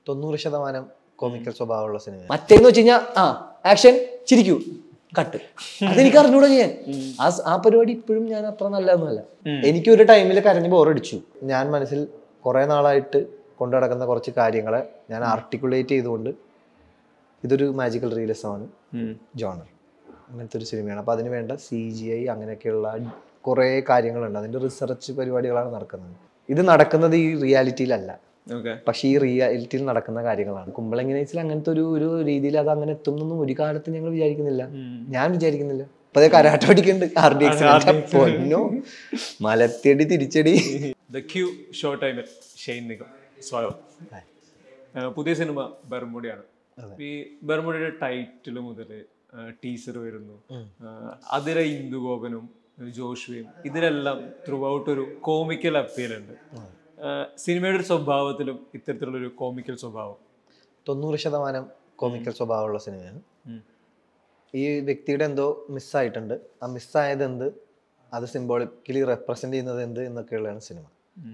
തൊണ്ണൂറ് ശതമാനം കോമിക്കൽ സ്വഭാവമുള്ള സിനിമ മറ്റേന്ന് വെച്ച് കഴിഞ്ഞാൽ ആ ആക്ഷൻ ചിരിക്കൂ കട്ട് അതെനിക്ക് അറിഞ്ഞൂടാ ചെയ്യാൻ ആ സ- ആ പരിപാടി ഇപ്പോഴും ഞാൻ അത്ര നല്ലതൊന്നുമല്ല എനിക്ക് ഒരു ടൈമിൽ കരഞ്ഞ് ബോറടിച്ചു ഞാൻ മനസ്സിൽ കുറെ നാളായിട്ട് കൊണ്ടു നടക്കുന്ന കുറച്ച് കാര്യങ്ങളെ ഞാൻ ആർട്ടിക്കുലേറ്റ് ചെയ്തുകൊണ്ട് ഇതൊരു മാജിക്കൽ റിയലിസമാണ് ജോണർ അങ്ങനത്തെ ഒരു സിനിമയാണ് അപ്പോൾ അതിന് വേണ്ട സി ജി ഐ അങ്ങനെയൊക്കെയുള്ള കുറേ കാര്യങ്ങളുണ്ട് അതിൻ്റെ റിസർച്ച് പരിപാടികളാണ് നടക്കുന്നത് ഇത് നടക്കുന്നത് ഈ റിയാലിറ്റിയിലല്ല ഓക്കെ പക്ഷേ ഈ റിയാലിറ്റിയിൽ നടക്കുന്ന കാര്യങ്ങളാണ് കുമ്പളങ്ങി നൈസിൽ അങ്ങനത്തെ ഒരു ഒരു രീതിയിൽ അത് അങ്ങനെ എത്തുന്നൊന്നും ഒരു കാലത്ത് ഞങ്ങൾ വിചാരിക്കുന്നില്ല ഞാൻ വിചാരിക്കുന്നില്ല അപ്പൊ അതേ കരാട്ട പഠിക്കുന്നുണ്ട് ആർ ഡി എക്സ് പൊന്നോ മലത്തിയടി തിരിച്ചടി ദ ക്യൂ ഷോ ടൈമിൽ ഷെയ്ൻ നിഗം സ്വാഗതം ആ, പുതിയ സിനിമ ബർമുഡയാണ് ഈ ബർമുഡയുടെ ടൈറ്റിൽ മുതൽ ടീസർ വരുന്നു ആ, അതിലെ ഇന്ദുഗോപനും ജോഷുവയും ഇതിലെല്ലാം ത്രൂ ഔട്ട് ഒരു കോമിക്കൽ അപ്പീൽ ഉണ്ട് ആ, സിനിമയുടെ ഒരു സ്വഭാവത്തിലും ഇത്തരത്തിലുള്ളൊരു കോമിക്കൽ സ്വഭാവം തൊണ്ണൂറ് ശതമാനം കോമിക്കൽ സ്വഭാവമുള്ള സിനിമയാണ് ഉം. ഈ വ്യക്തിയുടെ എന്തോ മിസ്സായിട്ടുണ്ട് ആ മിസ്സായത് എന്ത് അത് സിംബോളിക്കലി റെപ്രസെന്റ് ചെയ്യുന്നത് എന്ത് എന്നൊക്കെയുള്ളതാണ് സിനിമ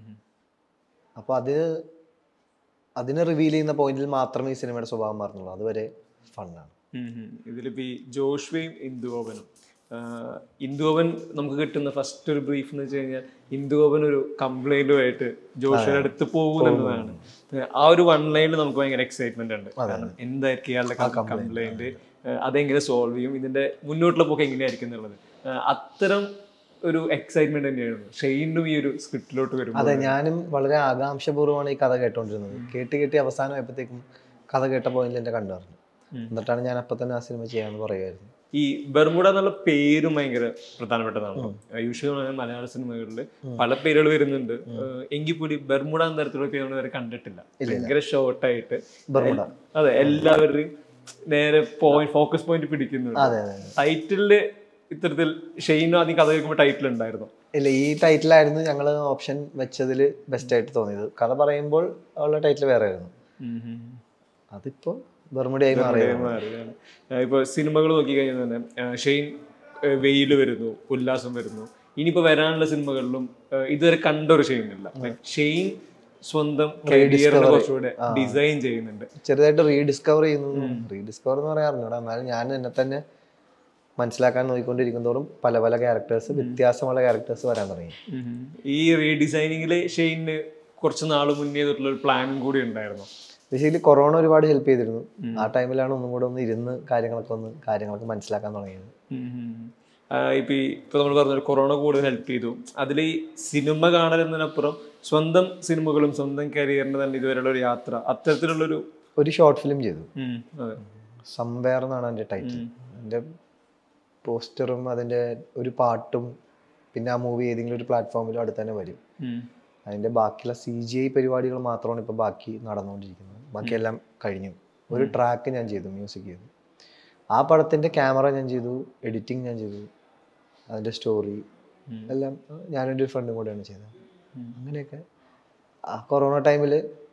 അപ്പോൾ അത് അതിനെ റിവീൽ ചെയ്യുന്ന പോയിന്റിൽ മാത്രമേ ഈ സിനിമയുടെ സ്വഭാവം മാറുന്നുള്ളൂ അതുവരെ ഫണ്ണാണ് ഇതിലിപ്പോ ഈ ജോഷ്വയും ഇന്ദുഗോപനും ആഹ് ഇന്ദുഗോപൻ നമുക്ക് കിട്ടുന്ന ഫസ്റ്റ് ഒരു ബ്രീഫ് എന്ന് വെച്ച് കഴിഞ്ഞാൽ ഇന്ദുഗോപൻ ഒരു കംപ്ലൈന്റുമായിട്ട് ജോഷ്വയുടെ അടുത്ത് പോകുന്നതാണ് ആ ഒരു വൺ ലൈനിൽ നമുക്ക് ഭയങ്കര എക്സൈറ്റ്മെന്റ് ഉണ്ട് കാരണം എന്തായിരിക്കും ഇയാളുടെ കംപ്ലൈന്റ് അതെങ്ങനെ സോൾവ് ചെയ്യും ഇതിന്റെ മുന്നോട്ടുള്ള പോക്ക് എങ്ങനെയായിരിക്കും എന്നുള്ളത് ആഹ് അത്തരം ഒരു എക്സൈറ്റ്മെന്റ് തന്നെയായിരുന്നു ഷെയ്നും ഈ ഒരു സ്ക്രിപ്റ്റിലോട്ട് വരും അതെ ഞാനും വളരെ ആകാംക്ഷപൂർവ്വമാണ് ഈ കഥ കേട്ടോണ്ടിരുന്നത് കേട്ട് കേട്ടി അവസാനം ആയപ്പോഴത്തേക്കും കഥ കേട്ട പോയിന്റിൽ എന്നെ കണ്ടു പറഞ്ഞു എന്നിട്ടാണ് ഞാൻ അപ്പൊ തന്നെ ആ സിനിമ ചെയ്യാന്ന് പറയുമായിരുന്നു ഈ ബർമുഡ എന്നുള്ള പേരും ഭയങ്കര പ്രധാനപ്പെട്ടതാണ് യൂഷ്വലി മലയാള സിനിമകളിൽ പല പേരുകൾ വരുന്നുണ്ട് ഏഹ് എങ്കിൽ കൂടി ബർമുഡ എന്ന തരത്തിലുള്ള പേര് നമ്മൾ വരെ കണ്ടിട്ടില്ല ഭയങ്കര ഷോർട്ടായിട്ട് ബർമുഡ. അതെ എല്ലാവരുടെയും നേരെ പോയിന്റ് ഫോക്കസ് പോയിന്റ് പിടിക്കുന്നുണ്ട് അതെ അതെ ടൈറ്റിലില് ഇത്തരത്തിൽ ഷെയ്നും ആദ്യം കഥ കേൾക്കുമ്പോൾ ടൈറ്റിൽ ഉണ്ടായിരുന്നു ഇല്ല ഈ ടൈറ്റിലായിരുന്നു ഞങ്ങൾ ഓപ്ഷൻ വെച്ചതിൽ ബെസ്റ്റ് ആയിട്ട് തോന്നിയത് കഥ പറയുമ്പോൾ ഉള്ള ടൈറ്റിൽ വേറെ ആയിരുന്നു അതിപ്പോ ബർമുഡയായി മാറിയത് ഇപ്പൊ സിനിമകൾ നോക്കി കഴിഞ്ഞാൽ തന്നെ ഏഹ് ഷെയ്ൻ ഏഹ് വെയില് വരുന്നു ഉല്ലാസം വരുന്നു ഇനിയിപ്പോ വരാനുള്ള സിനിമകളിലും ഏഹ് ഇതുവരെ കണ്ട ഒരു ഷെയ്ൻ ഇല്ല ഷെയ്ൻ സ്വന്തം കരിയറിനെ കുറച്ചുകൂടെ ഡിസൈൻ ചെയ്യുന്നുണ്ട് ചെറുതായിട്ട് റീഡിസ്കവർ ചെയ്യുന്നു റീഡിസ്കവർ എന്ന് പറയാറുണ്ട് എന്നാലും ഞാൻ എന്നെ തന്നെ മനസ്സിലാക്കാൻ നോക്കിക്കൊണ്ടിരിക്കും തോറും പല പല ക്യാരക്ടേഴ്സ് വ്യത്യാസമുള്ള ക്യാരക്ടേഴ്സ് വരാൻ തുടങ്ങി ഈ റീഡിസൈനിങ്ങിൽ ഷെയ്ന് കുറച്ച് നാൾ മുന്നേ തൊട്ടുള്ള ഒരു പ്ലാനും കൂടി ഉണ്ടായിരുന്നു ബേസിക്കലി കൊറോണ ഒരുപാട് ഹെൽപ്പ് ചെയ്തിരുന്നു ആ ടൈമിലാണ് ഒന്നും കൂടെ ഒന്ന് ഇരുന്ന് കാര്യങ്ങളൊക്കെ ഒന്ന് കാര്യങ്ങളൊക്കെ മനസ്സിലാക്കാൻ തുടങ്ങിയത് ഇപ്പൊ ഈ ഇപ്പൊ നമ്മൾ പറഞ്ഞ കൊറോണ കൂടുതൽ ഹെൽപ്പ് ചെയ്തു അതിൽ ഈ സിനിമ കാണൽ എന്നതിനപ്പുറം സ്വന്തം സിനിമകളും സ്വന്തം കരിയറിന്റെ തന്നെ ഇതുവരെയുള്ള ഒരു യാത്ര അത്തരത്തിലുള്ളൊരു ഒരു ഷോർട്ട് ഫിലിം ചെയ്തു ഉം, അതെ സംവേർ എന്നാണ് എൻ്റെ ടൈറ്റിൽ എൻ്റെ പോസ്റ്ററും അതിൻ്റെ ഒരു പാട്ടും പിന്നെ ആ മൂവി ഏതെങ്കിലും ഒരു പ്ലാറ്റ്ഫോമിലും അടുത്ത് തന്നെ വരും ഉം, അതിൻ്റെ ബാക്കിയുള്ള സി ജി ഐ പരിപാടികൾ മാത്രമാണ് ഇപ്പോൾ ബാക്കി നടന്നുകൊണ്ടിരിക്കുന്നത് ബാക്കിയെല്ലാം കഴിഞ്ഞു ഒരു ട്രാക്ക് ഞാൻ ചെയ്തു മ്യൂസിക് ചെയ്തു ആ പടത്തിൻ്റെ ക്യാമറ ഞാൻ ചെയ്തു എഡിറ്റിംഗ് ഞാൻ ചെയ്തു അതിൻ്റെ സ്റ്റോറി ഉം. എല്ലാം ഞാനെൻ്റെ ഒരു ഫ്രണ്ടും കൂടെയാണ് ചെയ്തത് അങ്ങനെയൊക്കെ ആ കൊറോണ ടൈമിൽ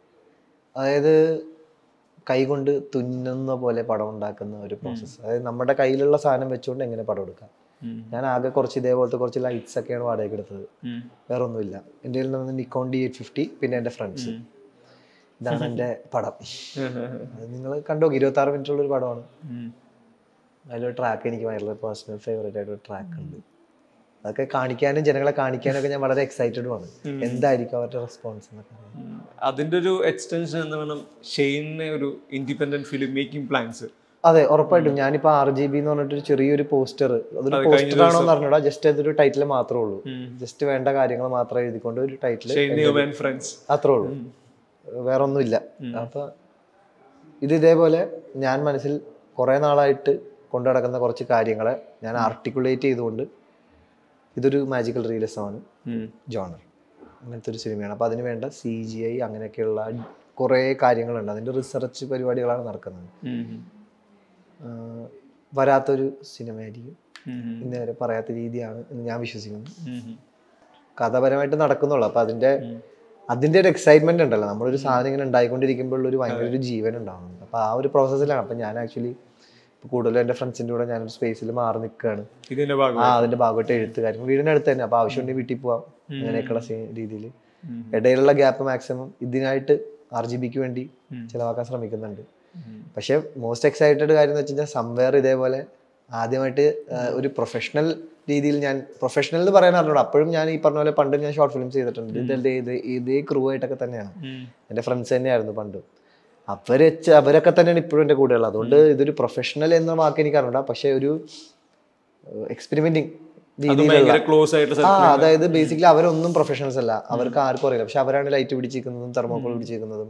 അതായത് കൈകൊണ്ട് തുന്നുന്ന പോലെ പടം ഉണ്ടാക്കുന്ന ഒരു പ്രോസസ്സ് അതായത് നമ്മുടെ കയ്യിലുള്ള സാധനം വെച്ചുകൊണ്ട് എങ്ങനെ പടം എടുക്കാം ഉം, ഞാൻ ആകെ കുറച്ച് ഇതേപോലത്തെ കുറച്ച് ലൈറ്റ്സ് ഒക്കെയാണ് വാടകയ്ക്ക് എടുത്തത് ഉം, വേറെ ഒന്നുമില്ല എൻ്റെ കയ്യിൽ നിന്ന് നിക്കോൺ ഡി എയ്റ്റ് ഫിഫ്റ്റി പിന്നെ എൻ്റെ ഫ്രണ്ട്സ് ഇതാണ് എൻ്റെ പടം അത് നിങ്ങൾ കണ്ടോ ഇരുപത്തി ആറ് മിനിറ്റുള്ള ഒരു പടമാണ് ഉം. അതിലൊരു ട്രാക്ക് എനിക്ക് ഭയങ്കര പേഴ്സണൽ ഫേവറേറ്റ് ആയിട്ട് ഒരു ട്രാക്ക് ഉണ്ട് അതൊക്കെ കാണിക്കാനും ജനങ്ങളെ കാണിക്കാനും ഒക്കെ ഞാൻ വളരെ എക്സൈറ്റഡും ആണ് എന്തായിരിക്കും അവരുടെ റെസ്പോൺസ് എന്നൊക്കെ അറിയാൻ. ഉം. അതിന്റെ ഒരു എക്സ്റ്റൻഷൻ എന്ന് പറഞ്ഞാൽ ഷെയ്നിനെ ഒരു ഇൻഡിപെൻഡന്റ് ഫിലിം മേക്കിംഗ് പ്ലാൻസ് അതെ ഉറപ്പായിട്ടും ഞാനിപ്പോ ആർ ജി ബി എന്ന് പറഞ്ഞിട്ട് ചെറിയൊരു പോസ്റ്റർ അതൊരു പോസ്റ്റർ ആണോ എന്ന് അറിഞ്ഞൂടാ ജസ്റ്റ് അതൊരു ടൈറ്റിൽ മാത്രമേ ഉള്ളൂ ജസ്റ്റ് വേണ്ട കാര്യങ്ങൾ മാത്രം എഴുതിക്കൊണ്ട് ഒരു ടൈറ്റിൽ ഷെയ്ൻ ആൻഡ് ഫ്രണ്ട്സ് അത്രേ ഉള്ളൂ വേറെ ഒന്നുമില്ല അപ്പൊ ഇത് ഇതേപോലെ ഞാൻ മനസ്സിൽ കുറെ നാളായിട്ട് കൊണ്ടു നടക്കുന്ന കുറച്ച് കാര്യങ്ങളെ ഞാൻ ആർട്ടിക്കുലേറ്റ് ചെയ്തുകൊണ്ട് ഇതൊരു മാജിക്കൽ റിയലിസമാണ് ജോണർ അങ്ങനത്തെ ഒരു സിനിമയാണ് അപ്പോൾ അതിന് വേണ്ട സി ജി ഐ അങ്ങനെയൊക്കെയുള്ള കുറേ കാര്യങ്ങളുണ്ട് അതിൻ്റെ റിസർച്ച് പരിപാടികളാണ് നടക്കുന്നത് ആഹ് വരാത്തൊരു സിനിമയായിരിക്കും ഇന്ന് വരെ പറയാത്ത രീതിയാണ് എന്ന് ഞാൻ വിശ്വസിക്കുന്നു കഥാപരമായിട്ട് നടക്കുന്നുള്ളൂ അപ്പോൾ അതിൻ്റെ അതിൻ്റെ ഒരു എക്സൈറ്റ്മെന്റ് ഉണ്ടല്ലോ നമ്മളൊരു സാധനം ഇങ്ങനെ ഉണ്ടായിക്കൊണ്ടിരിക്കുമ്പോൾ ഒരു ഭയങ്കര ഒരു ജീവൻ ഉണ്ടാവുന്നുണ്ട് അപ്പോൾ ആ ഒരു പ്രോസസ്സിലാണ് അപ്പം ഞാൻ ആക്ച്വലി ഇപ്പോൾ കൂടുതലും എൻ്റെ ഫ്രണ്ട്സിൻ്റെ കൂടെ ഞാനൊരു സ്പേസിൽ മാറി നിൽക്കുകയാണ് ഇതിന്റെ ഭാഗം ആ അതിന്റെ ഭാഗമായിട്ട് എഴുത്ത് കാര്യങ്ങൾ വീടിന്റെ അടുത്ത് തന്നെ അപ്പൊ ആവശ്യമുണ്ടെങ്കിൽ വീട്ടിൽ പോവാം അങ്ങനെയൊക്കെയുള്ള രീതിയിൽ ഇടയിലുള്ള ഗ്യാപ്പ് മാക്സിമം ഇതിനായിട്ട് ആർ ജി ബിക്ക് വേണ്ടി ചിലവാക്കാൻ ശ്രമിക്കുന്നുണ്ട് പക്ഷെ മോസ്റ്റ് എക്സൈറ്റഡ് കാര്യം എന്ന് വെച്ച് കഴിഞ്ഞാൽ സംവെയർ ഇതേപോലെ ആദ്യമായിട്ട് ആ, ഒരു പ്രൊഫഷണൽ രീതിയിൽ ഞാൻ പ്രൊഫഷണൽ എന്ന് പറയാൻ അറിഞ്ഞൂടാ അപ്പോഴും ഞാൻ ഈ പറഞ്ഞ പോലെ പണ്ട് ഞാൻ ഷോർട്ട് ഫിലിംസ് ചെയ്തിട്ടുണ്ട് ഇതേ ഇത് ഇതേ ക്രൂ ആയിട്ടൊക്കെ തന്നെയാണ് എൻ്റെ ഫ്രണ്ട്സ് തന്നെയായിരുന്നു പണ്ട് അവര് വെച്ച് അവരൊക്കെ തന്നെയാണ് ഇപ്പോഴും എൻ്റെ കൂടെയുള്ളത് അതുകൊണ്ട് ഇതൊരു പ്രൊഫഷണൽ എന്ന വാക്ക് എനിക്ക് അറിഞ്ഞൂടാ പക്ഷെ ഒരു എക്സ്പെരിമെന്റിങ് അത് രീതിയിലുള്ള ഭയങ്കര ക്ലോസ് ആയിട്ട് ആ അതായത് ബേസിക്കലി അവരൊന്നും പ്രൊഫഷണൽസ് അല്ല അവർക്ക് ആർക്കും അറിയില്ല പക്ഷെ അവരാണ് ലൈറ്റ് പിടിച്ചിരിക്കുന്നതും തെർമോക്കോൾ പിടിച്ചിരിക്കുന്നതും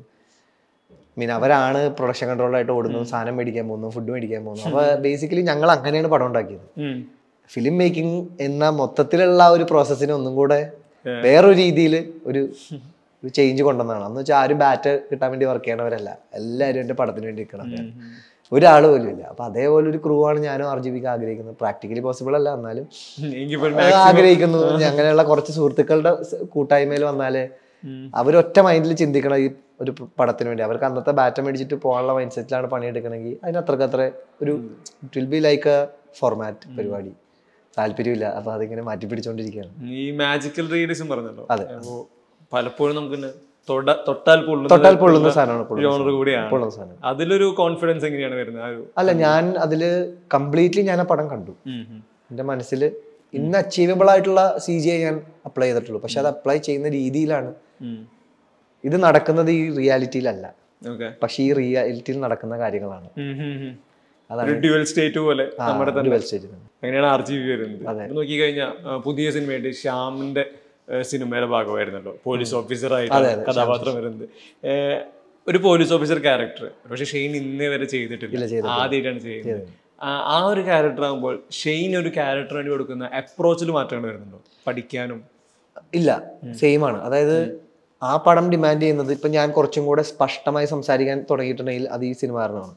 മീൻ അവരാണ് പ്രൊഡക്ഷൻ കൺട്രോളായിട്ട് ഓടുന്നതും സാധനം മേടിക്കാൻ പോകുന്നു ഫുഡ് മേടിക്കാൻ പോകുന്നു അപ്പൊ ബേസിക്കലി ഞങ്ങൾ അങ്ങനെയാണ് പടം ഉണ്ടാക്കിയത് ഉം. ഫിലിം മേക്കിംഗ് എന്ന മൊത്തത്തിലുള്ള ആ ഒരു പ്രോസസ്സിനെ ഒന്നും കൂടെ വേറൊരു രീതിയിൽ ഒരു ഒരു ചേഞ്ച് കൊണ്ടുവന്നതാണ് അന്ന് വെച്ചാൽ ആരും ബാറ്റ് കിട്ടാൻ വേണ്ടി വർക്ക് ചെയ്യണവരല്ല എല്ലാവരും എൻ്റെ പടത്തിന് വേണ്ടി നിൽക്കണവരാണ് ഒരാൾ പോലും ഇല്ല അപ്പൊ അതേപോലെ ഒരു ക്രൂ ആണ് ഞാനും ആർ ജി ബിക്ക് ആഗ്രഹിക്കുന്നത് പ്രാക്ടിക്കലി പോസിബിൾ അല്ല എന്നാലും എനിക്കിപ്പോ അത് ആഗ്രഹിക്കുന്നു അങ്ങനെയുള്ള കുറച്ച് സുഹൃത്തുക്കളുടെ സ് കൂട്ടായ്മയിൽ വന്നാലേ അവരൊറ്റ മൈൻഡിൽ ചിന്തിക്കണം ഈ ഒരു പ- പടത്തിന് വേണ്ടി അവർക്ക് അന്നത്തെ ബാറ്റം മേടിച്ചിട്ട് പോകാനുള്ള മൈൻഡ് സെറ്റിലാണ് പണിയെടുക്കണമെങ്കിൽ അതിന് അത്രക്ക് അത്ര ഒരു it will be like a format പരിപാടി താല്പര്യമില്ല അപ്പൊ അതിങ്ങനെ മാറ്റി പിടിച്ചോണ്ടിരിക്കുകയാണ് ഈ മാജിക്കൽ റീഡിസം പറഞ്ഞല്ലോ അതെ. അപ്പോ പലപ്പോഴും നമുക്ക് ഇന്നെ തൊട- തൊട്ടാൽ പൊള്ളുന്ന തൊട്ടാൽ പൊള്ളുന്ന സാധനമാണ് പൊള്ളുന്ന ജോണർ കൂടിയാണ് പൊള്ളുന്ന സാധനം അതിലൊരു കോൺഫിഡൻസ് എങ്ങനെയാണ് വരുന്നത് ആ ഒരു അല്ല ഞാൻ അതില് കംപ്ലീറ്റ്ലി ഞാൻ ആ പടം കണ്ടു ഉം, ഉം. എൻ്റെ മനസ്സിൽ ഇന്ന് അച്ചീവബിൾ ആയിട്ടുള്ള സി ജി ഐ ഞാൻ അപ്ലൈ ചെയ്തിട്ടുള്ളൂ പക്ഷെ അത് അപ്ലൈ ചെയ്യുന്ന രീതിയിലാണ് ഉം. ഇത് നടക്കുന്നത് ഈ റിയാലിറ്റിയിലല്ല Okay. പക്ഷെ ഈ റിയാലിറ്റിയിൽ നടക്കുന്ന കാര്യങ്ങളാണ് ഉം, ഉം, ഉം. അതാണ് ഒരു ഡ്യുവൽ സ്റ്റേറ്റ് പോലെ ആ, നമ്മുടെ ഒരു തന്നെ വെൽ സ്റ്റേജിൽ അങ്ങനെയാണ് ആർ ജി ബി വരുന്നത് നോക്കി കഴിഞ്ഞാൽ പുതിയ സിനിമയായിട്ട് ശ്യാമിന്റെ ഏഹ്, സിനിമയുടെ ഭാഗമായിരുന്നല്ലോ പോലീസ് ഓഫീസർ ആയിട്ട് കഥാപാത്രം വരുന്നത് ഏഹ്, ഒരു പോലീസ് ഓഫീസർ ക്യാരക്ടർ പക്ഷെ ഷെയ്ൻ ഇന്നേ വരെ ചെയ്തിട്ടില്ല ആദ്യമായിട്ടാണ് ചെയ്യുന്നത് ആ- ആ ഒരു ക്യാരക്ടർ ആകുമ്പോൾ ഷെയ്ൻ ഒരു ക്യാരക്ടർ വേണ്ടി കൊടുക്കുന്ന അപ്രോച്ചിൽ മാറ്റങ്ങൾ വരുന്നുണ്ടോ പഠിക്കാനും ഇല്ല സെയിം ആണ് അതായത് ആ പടം ഡിമാൻഡ് ചെയ്യുന്നത് ഇപ്പൊ ഞാൻ കുറച്ചും കൂടെ സ്പഷ്ടമായി സംസാരിക്കാൻ തുടങ്ങിയിട്ടുണ്ടെങ്കിൽ അത് ഈ സിനിമ കാരണമാണ്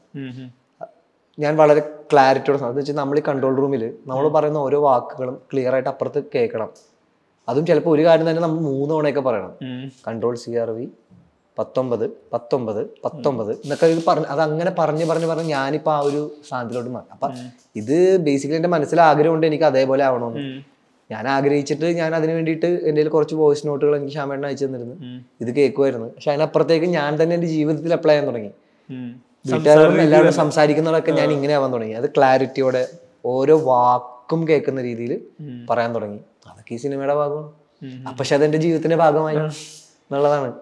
ഞാൻ വളരെ ക്ലാരിറ്റിയോടെ അത് വെച്ചാൽ നമ്മൾ ഈ കൺട്രോൾ റൂമിൽ നമ്മൾ പറയുന്ന ഓരോ വാക്കുകളും ക്ലിയർ ആയിട്ട് അപ്പുറത്ത് കേൾക്കണം അതും ചിലപ്പോൾ ഒരു കാര്യം തന്നെ നമ്മൾ മൂന്ന് തവണയൊക്കെ പറയണം കൺട്രോൾ സി ആർ വി പത്തൊമ്പത് പത്തൊമ്പത് പത്തൊമ്പത് എന്നൊക്കെ ഇത് പറഞ്ഞ് അത് അങ്ങനെ പറഞ്ഞ് പറഞ്ഞ് പറഞ്ഞ് ഞാനിപ്പോൾ ആ ഒരു സ്ഥാനത്തിലോട്ട് മാറി അപ്പം ഇത് ബേസിക്കലി എൻ്റെ മനസ്സിൽ ആഗ്രഹമുണ്ട് എനിക്ക് അതേപോലെ ആവണമെന്ന് ഞാൻ ആഗ്രഹിച്ചിട്ട് ഞാൻ അതിന് വേണ്ടിയിട്ട് എൻ്റെ കയ്യിൽ കുറച്ച് വോയിസ് നോട്ടുകൾ എനിക്ക് ശ്യാമേണ്ണ അയച്ചു തന്നിരുന്നു ഇത് കേൾക്കുമായിരുന്നു പക്ഷെ അതിനപ്പുറത്തേക്ക് ഞാൻ തന്നെ എൻ്റെ ജീവിതത്തിൽ അപ്ലൈ ചെയ്യാൻ തുടങ്ങി വീട്ടുകാരോടും എല്ലാവരും സംസാരിക്കുന്നതൊക്കെ ഞാൻ ഇങ്ങനെ ആവാൻ തുടങ്ങി അത് ക്ലാരിറ്റിയോടെ ഓരോ വാക്കും കേൾക്കുന്ന രീതിയിൽ പറയാൻ തുടങ്ങി അതൊക്കെ ഈ സിനിമയുടെ ഭാഗമാണ് അപ്പൊ പക്ഷെ അതെന്റെ ജീവിതത്തിന്റെ ഭാഗമായി എന്നുള്ളതാണ്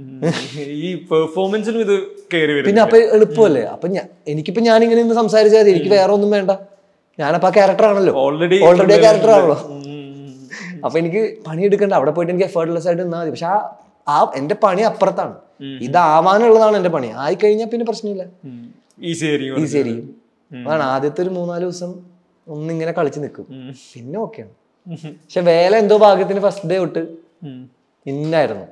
ഈ പെർഫോമൻസിനും ഇത് കയറി വരും പിന്നെ അപ്പൊ എളുപ്പമല്ലേ അപ്പൊ ഞാൻ എനിക്കിപ്പോ ഞാൻ ഇങ്ങനെ നിന്ന് സംസാരിച്ചാൽ മതി എനിക്ക് വേറെ ഒന്നും വേണ്ട ഞാനപ്പോ ആ ക്യാരക്ടർ ആണല്ലോ ഓൾറെഡി ഓൾറെഡി ആ ക്യാരക്ടർ ആണല്ലോ അപ്പൊ എനിക്ക് പണിയെടുക്കണ്ട അവിടെ പോയിട്ട് എനിക്ക് എഫേർട്ട്ലെസ് ആയിട്ട് നിന്നാൽ മതി പക്ഷെ ആ ആ എന്റെ പണി അപ്പുറത്താണ് ഇതാവാനുള്ളതാണ് എന്റെ പണി ആയിക്കഴിഞ്ഞാൽ പിന്നെ പ്രശ്നമില്ല ഈസി ആയിരിക്കും ഈസി ആയിരിക്കും അതാണ് ആദ്യത്തെ ഒരു മൂന്നാല് ദിവസം ഒന്നിങ്ങനെ കളിച്ച് നിൽക്കും പിന്നെ ഓക്കെയാണ് പക്ഷെ വേല എന്തോ ഭാഗ്യത്തിന് ഫസ്റ്റ് ഡേ തൊട്ട് ഇന്നായിരുന്നു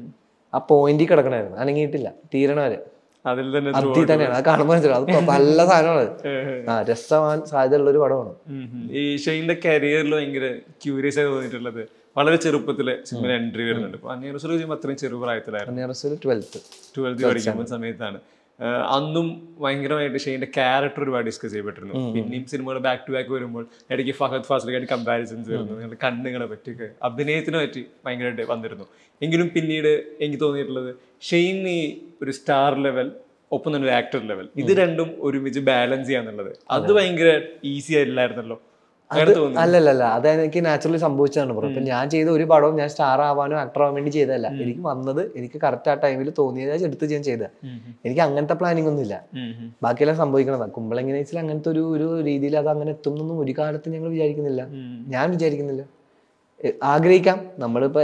ആ പോയിന്റിൽ കിടക്കണായിരുന്നു അനങ്ങിയിട്ടില്ല തീരണ വരെ അതിൽ തന്നെ അതി തന്നെയാണ് അത് കാണുമ്പോൾ മനസ്സിലാവും അത് നല്ല സാധനമാണ് ആ രസമാൻ സാധ്യതയുള്ള ഒരു പടമാണ് ഉം ഉം. ഈ ഷെയ്ന്റെ കരിയറിൽ ഭയങ്കര ക്യൂരിയസ് ആയി തോന്നിയിട്ടുള്ളത് വളരെ ചെറുപ്പത്തിലെ സിനിമയിൽ എൻട്രി വരുന്നുണ്ട് അപ്പൊ അന്യ റസൂൽ ചെയ്യുമ്പോൾ അത്രയും ചെറുപ്രായത്തിലായിരുന്നു ട്വൽത്ത് ട്വൽത്ത് പഠിക്കുന്ന സമയത്താണ് ആഹ് അന്നും ഭയങ്കരമായിട്ട് ഷെയ്ന്റെ ക്യാരക്ടർ ഒരുപാട് ഡിസ്കസ് ചെയ്യപ്പെട്ടിരുന്നു പിന്നെയും സിനിമകൾ ബാക്ക് ടു ബാക്ക് വരുമ്പോൾ ഇടയ്ക്ക് ഫഹദ് ഫാസിലേക്കായിട്ട് കമ്പാരിസൺസ് വരുന്നു നിങ്ങളുടെ കണ്ണുകളെ പറ്റിയൊക്കെ അഭിനയത്തിനെ പറ്റി ഭയങ്കരമായിട്ട് വന്നിരുന്നു എങ്കിലും പിന്നീട് എനിക്ക് തോന്നിയിട്ടുള്ളത് ഷെയ്ൻ ഈ ഒരു സ്റ്റാർ ലെവൽ ഒപ്പം തന്നെ ഒരു ആക്ടർ ലെവൽ ഇത് രണ്ടും ഒരുമിച്ച് ബാലൻസ് ചെയ്യാന്നുള്ളത് അത് ഭയങ്കര ഈസി ആയില്ലായിരുന്നല്ലോ അങ്ങനെ തോന്നുന്നു അല്ലല്ല അത് എനിക്ക് നാച്ചുറലി സംഭവിച്ചതാണ് ബ്രോ ഇപ്പൊ ഞാൻ ചെയ്ത ഒരു പടവും ഞാൻ സ്റ്റാർ ആവാനോ ആക്ടർ ആവാൻ വേണ്ടി ചെയ്തതല്ല എനിക്ക് വന്നത് എനിക്ക് കറക്റ്റ് ആ ടൈമിൽ തോന്നിയത് എടുത്ത് ഞാൻ ചെയ്ത എനിക്ക് അങ്ങനത്തെ പ്ലാനിങ് ഒന്നും ഇല്ല ഉം ഉം. ബാക്കിയെല്ലാം സംഭവിക്കണതാണ് കുമ്പളങ്ങനെ വെച്ചാൽ അങ്ങനത്തെ ഒരു ഒരു രീതിയിൽ അത് അങ്ങനെ എത്തുന്നൊന്നും ഒരു കാലത്ത് ഞങ്ങൾ വിചാരിക്കുന്നില്ല ഞാൻ വിചാരിക്കുന്നില്ല എ, ആഗ്രഹിക്കാം നമ്മളിപ്പോ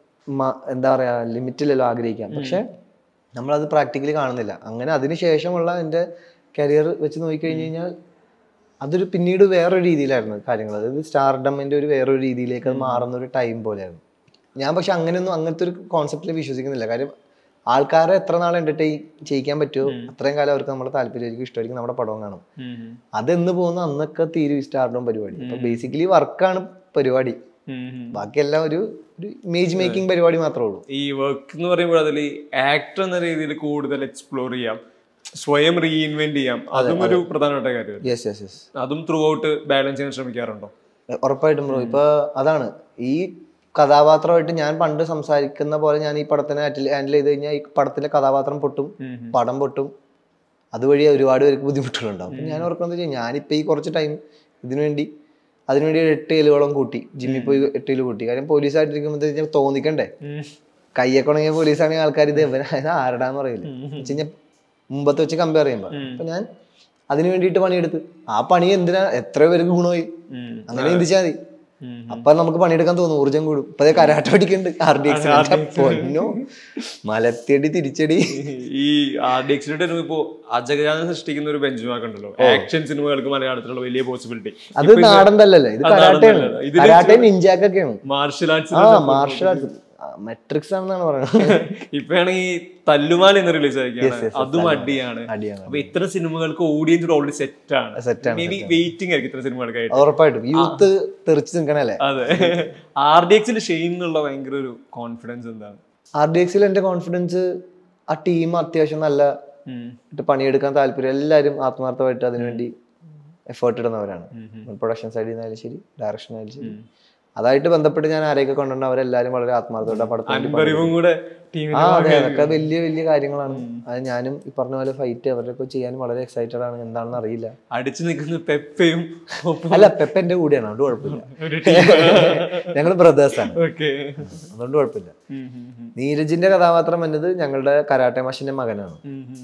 മ- എന്താ പറയാ ലിമിറ്റില്ലല്ലോ ആഗ്രഹിക്കാം പക്ഷെ നമ്മളത് പ്രാക്ടിക്കലി കാണുന്നില്ല അങ്ങനെ അതിനുശേഷമുള്ള എൻ്റെ കരിയർ വെച്ച് നോക്കിക്കഴിഞ്ഞ് കഴിഞ്ഞാൽ അതൊരു പിന്നീട് വേറൊരു രീതിയിലായിരുന്നു കാര്യങ്ങൾ അതായത് സ്റ്റാർഡമിൻ്റെ ഒരു വേറൊരു രീതിയിലേക്ക് അത് മാറുന്ന ഒരു ടൈം പോലെയായിരുന്നു ഞാൻ പക്ഷെ അങ്ങനെയൊന്നും അങ്ങനത്തെ ഒരു കോൺസെപ്റ്റിൽ വിശ്വസിക്കുന്നില്ല കാര്യം ആൾക്കാരെ എത്ര നാൾ എന്റർടൈൻ ചെയ്യിക്കാൻ പറ്റുമോ അത്രയും കാലം അവർക്ക് നമ്മുടെ താല്പര്യമായിരിക്കും ഇഷ്ടമായിരിക്കും നമ്മുടെ പടവും കാണും ഉം ഉം. അതെന്ന് പോകുന്ന അന്നൊക്കെ തീരും സ്റ്റാർഡം പരിപാടി അപ്പൊ ബേസിക്കലി വർക്കാണ് പരിപാടി ഉം ഉം. ബാക്കിയെല്ലാം ഒരു ഒരു ഇമേജ് മേക്കിംഗ് പരിപാടി മാത്രമേ ഉള്ളൂ ഈ വർക്ക് എന്ന് പറയുമ്പോൾ അതിൽ ആക്ടർ എന്ന രീതിയിൽ കൂടുതൽ എക്സ്പ്ലോർ ചെയ്യാം സ്വയം റീഇൻവെന്റ് ചെയ്യാം അതും ഒരു പ്രധാനപ്പെട്ട കാര്യമാണ് യെസ് യെസ് യെസ് അതും ത്രൂ ഔട്ട് ബാലൻസ് ചെയ്യാൻ ശ്രമിക്കാറുണ്ടോ ഉറപ്പായിട്ടും ബ്രോ ഇപ്പൊ അതാണ് ഈ കഥാപാത്രമായിട്ട് ഞാൻ പണ്ട് സംസാരിക്കുന്ന പോലെ ഞാൻ ഈ പടത്തിനെ ഹാൻഡിൽ ചെയ്ത് കഴിഞ്ഞാൽ ഈ പടത്തിലെ കഥാപാത്രം പൊട്ടും പടം പൊട്ടും അതുവഴി ഒരുപാട് പേർക്ക് ബുദ്ധിമുട്ടുകളുണ്ടാവും അപ്പം ഞാൻ ഓർക്കുന്നത് വെച്ചാൽ ഞാനിപ്പോൾ ഈ കുറച്ച് ടൈം ഇതിനു വേണ്ടി അതിനുവേണ്ടി ഒരു എട്ട് ഏലുകളും കൂട്ടി ജിമ്മിൽ പോയി എട്ട് ഏല് കൂട്ടി കാര്യം പോലീസായിട്ടിരിക്കുമ്പോൾ തോന്നിക്കണ്ടേ കയ്യൊക്കെ ഉണങ്ങിയ പോലീസാണെങ്കിൽ ആൾക്കാർ ഇത് ഇവൻ ഇത് ആരടാന്ന് പറയില്ല വെച്ച് കഴിഞ്ഞാൽ മുമ്പത്തെ വെച്ച് കമ്പയർ ചെയ്യുമ്പോൾ അപ്പൊ ഞാൻ അതിന് വേണ്ടിയിട്ട് പണിയെടുത്ത് ആ പണി എന്തിനാ എത്ര പേർക്ക് ഗുണമായി അങ്ങനെ ചിന്തിച്ചാൽ മതി അപ്പൊ നമുക്ക് പണിയെടുക്കാൻ തോന്നും ഊർജം കൂടും ഇപ്പൊ കരാട്ട പഠിക്കുന്നുണ്ട് ആർ ഡി എക്സ് പൊന്നോ മലത്തിയടി തിരിച്ചടി ഈ ആർ ഡി എക്സിലോട്ട് വരുമ്പോ ഇപ്പോ അജഗജാനം സൃഷ്ടിക്കുന്ന ഒരു ബെഞ്ച് മാർക്ക് ഉണ്ടല്ലോ ആക്ഷൻ സിനിമകൾക്ക് മലയാളത്തിലുള്ള വലിയ പോസിബിലിറ്റി അത് നാടൻ തല്ലല്ലേ ഇത് അത് നാടൻ കരാട്ടയാണ് തല്ലല്ല. ഇതില് കരാട്ടയും നിഞ്ചാക്കൊക്കെയാണ് മാർഷൽ ആർട്സ് ആ മാർഷൽ ആർട്സ് മെട്രിക്സ് ആണെന്നാണ് പറയുന്നത് ഇപ്പഴാണെങ്കിൽ തല്ലുമാല എന്ന് റിലീസ് ആയിരിക്കാണ് അതും അടിയാണ് അടിയാണ് അപ്പൊ ഇത്തരം സിനിമകൾക്ക് ഓഡിയൻസ് ഓൾറെഡി സെറ്റ് ആണ് Set ആണ്, മേ ബി വെയിറ്റിംഗ് ആയിരിക്കും ഇത്തരം സിനിമകൾക്കായിട്ട് ഉറപ്പായിട്ടും യൂത്ത് തെറിച്ച് നിൽക്കണല്ലേ അതെ ആർ ഡി എക്സിൽ ഷെയ്ൻ എന്നുള്ള ഭയങ്കര ഒരു കോൺഫിഡൻസ് എന്താണ് ആർ ഡി എക്സിൽ എന്റെ കോൺഫിഡൻസ് ആ ടീം അത്യാവശ്യം നല്ല ഉം. ഇട്ട് പണിയെടുക്കാൻ താല്പര്യം എല്ലാവരും ആത്മാർത്ഥമായിട്ട് അതിനുവേണ്ടി എഫേർട്ട് ഇടുന്നവരാണ് പ്രൊഡക്ഷൻ സൈഡിൽ നിന്നായാലും ശരി ഡയറക്ഷൻ ആയാലും ശരി അതായിട്ട് ബന്ധപ്പെട്ട് ഞാൻ ആരെയൊക്കെ കൊണ്ടുവന്ന അവരെല്ലാവരും വളരെ ആത്മാർത്ഥമായിട്ട് പടത്തിന് വേണ്ടി അൻപറിവും കൂടെ ടീമിന് ആ അതെ അതൊക്കെ വലിയ വലിയ കാര്യങ്ങളാണ് അത് ഞാനും ഈ പറഞ്ഞ പോലെ ഫൈറ്റ് അവരൊക്കെ ചെയ്യാനും വളരെ എക്സൈറ്റഡ് ആണ് എന്താണെന്ന് അറിയില്ല അടിച്ചു നിൽക്കുന്ന പെപ്പയും ഒപ്പം അല്ല പെപ്പ എന്റെ കൂടെയാണ് അതുകൊണ്ട് കുഴപ്പമില്ല ഒരു ടീം ഞങ്ങൾ ബ്രദേഴ്സ് ആണ് ഓക്കെ അതുകൊണ്ട് കുഴപ്പമില്ല നീരജിന്റെ കഥാപാത്രം എന്നത് ഞങ്ങളുടെ കരാട്ടെ മാഷിന്റെ മകനാണ്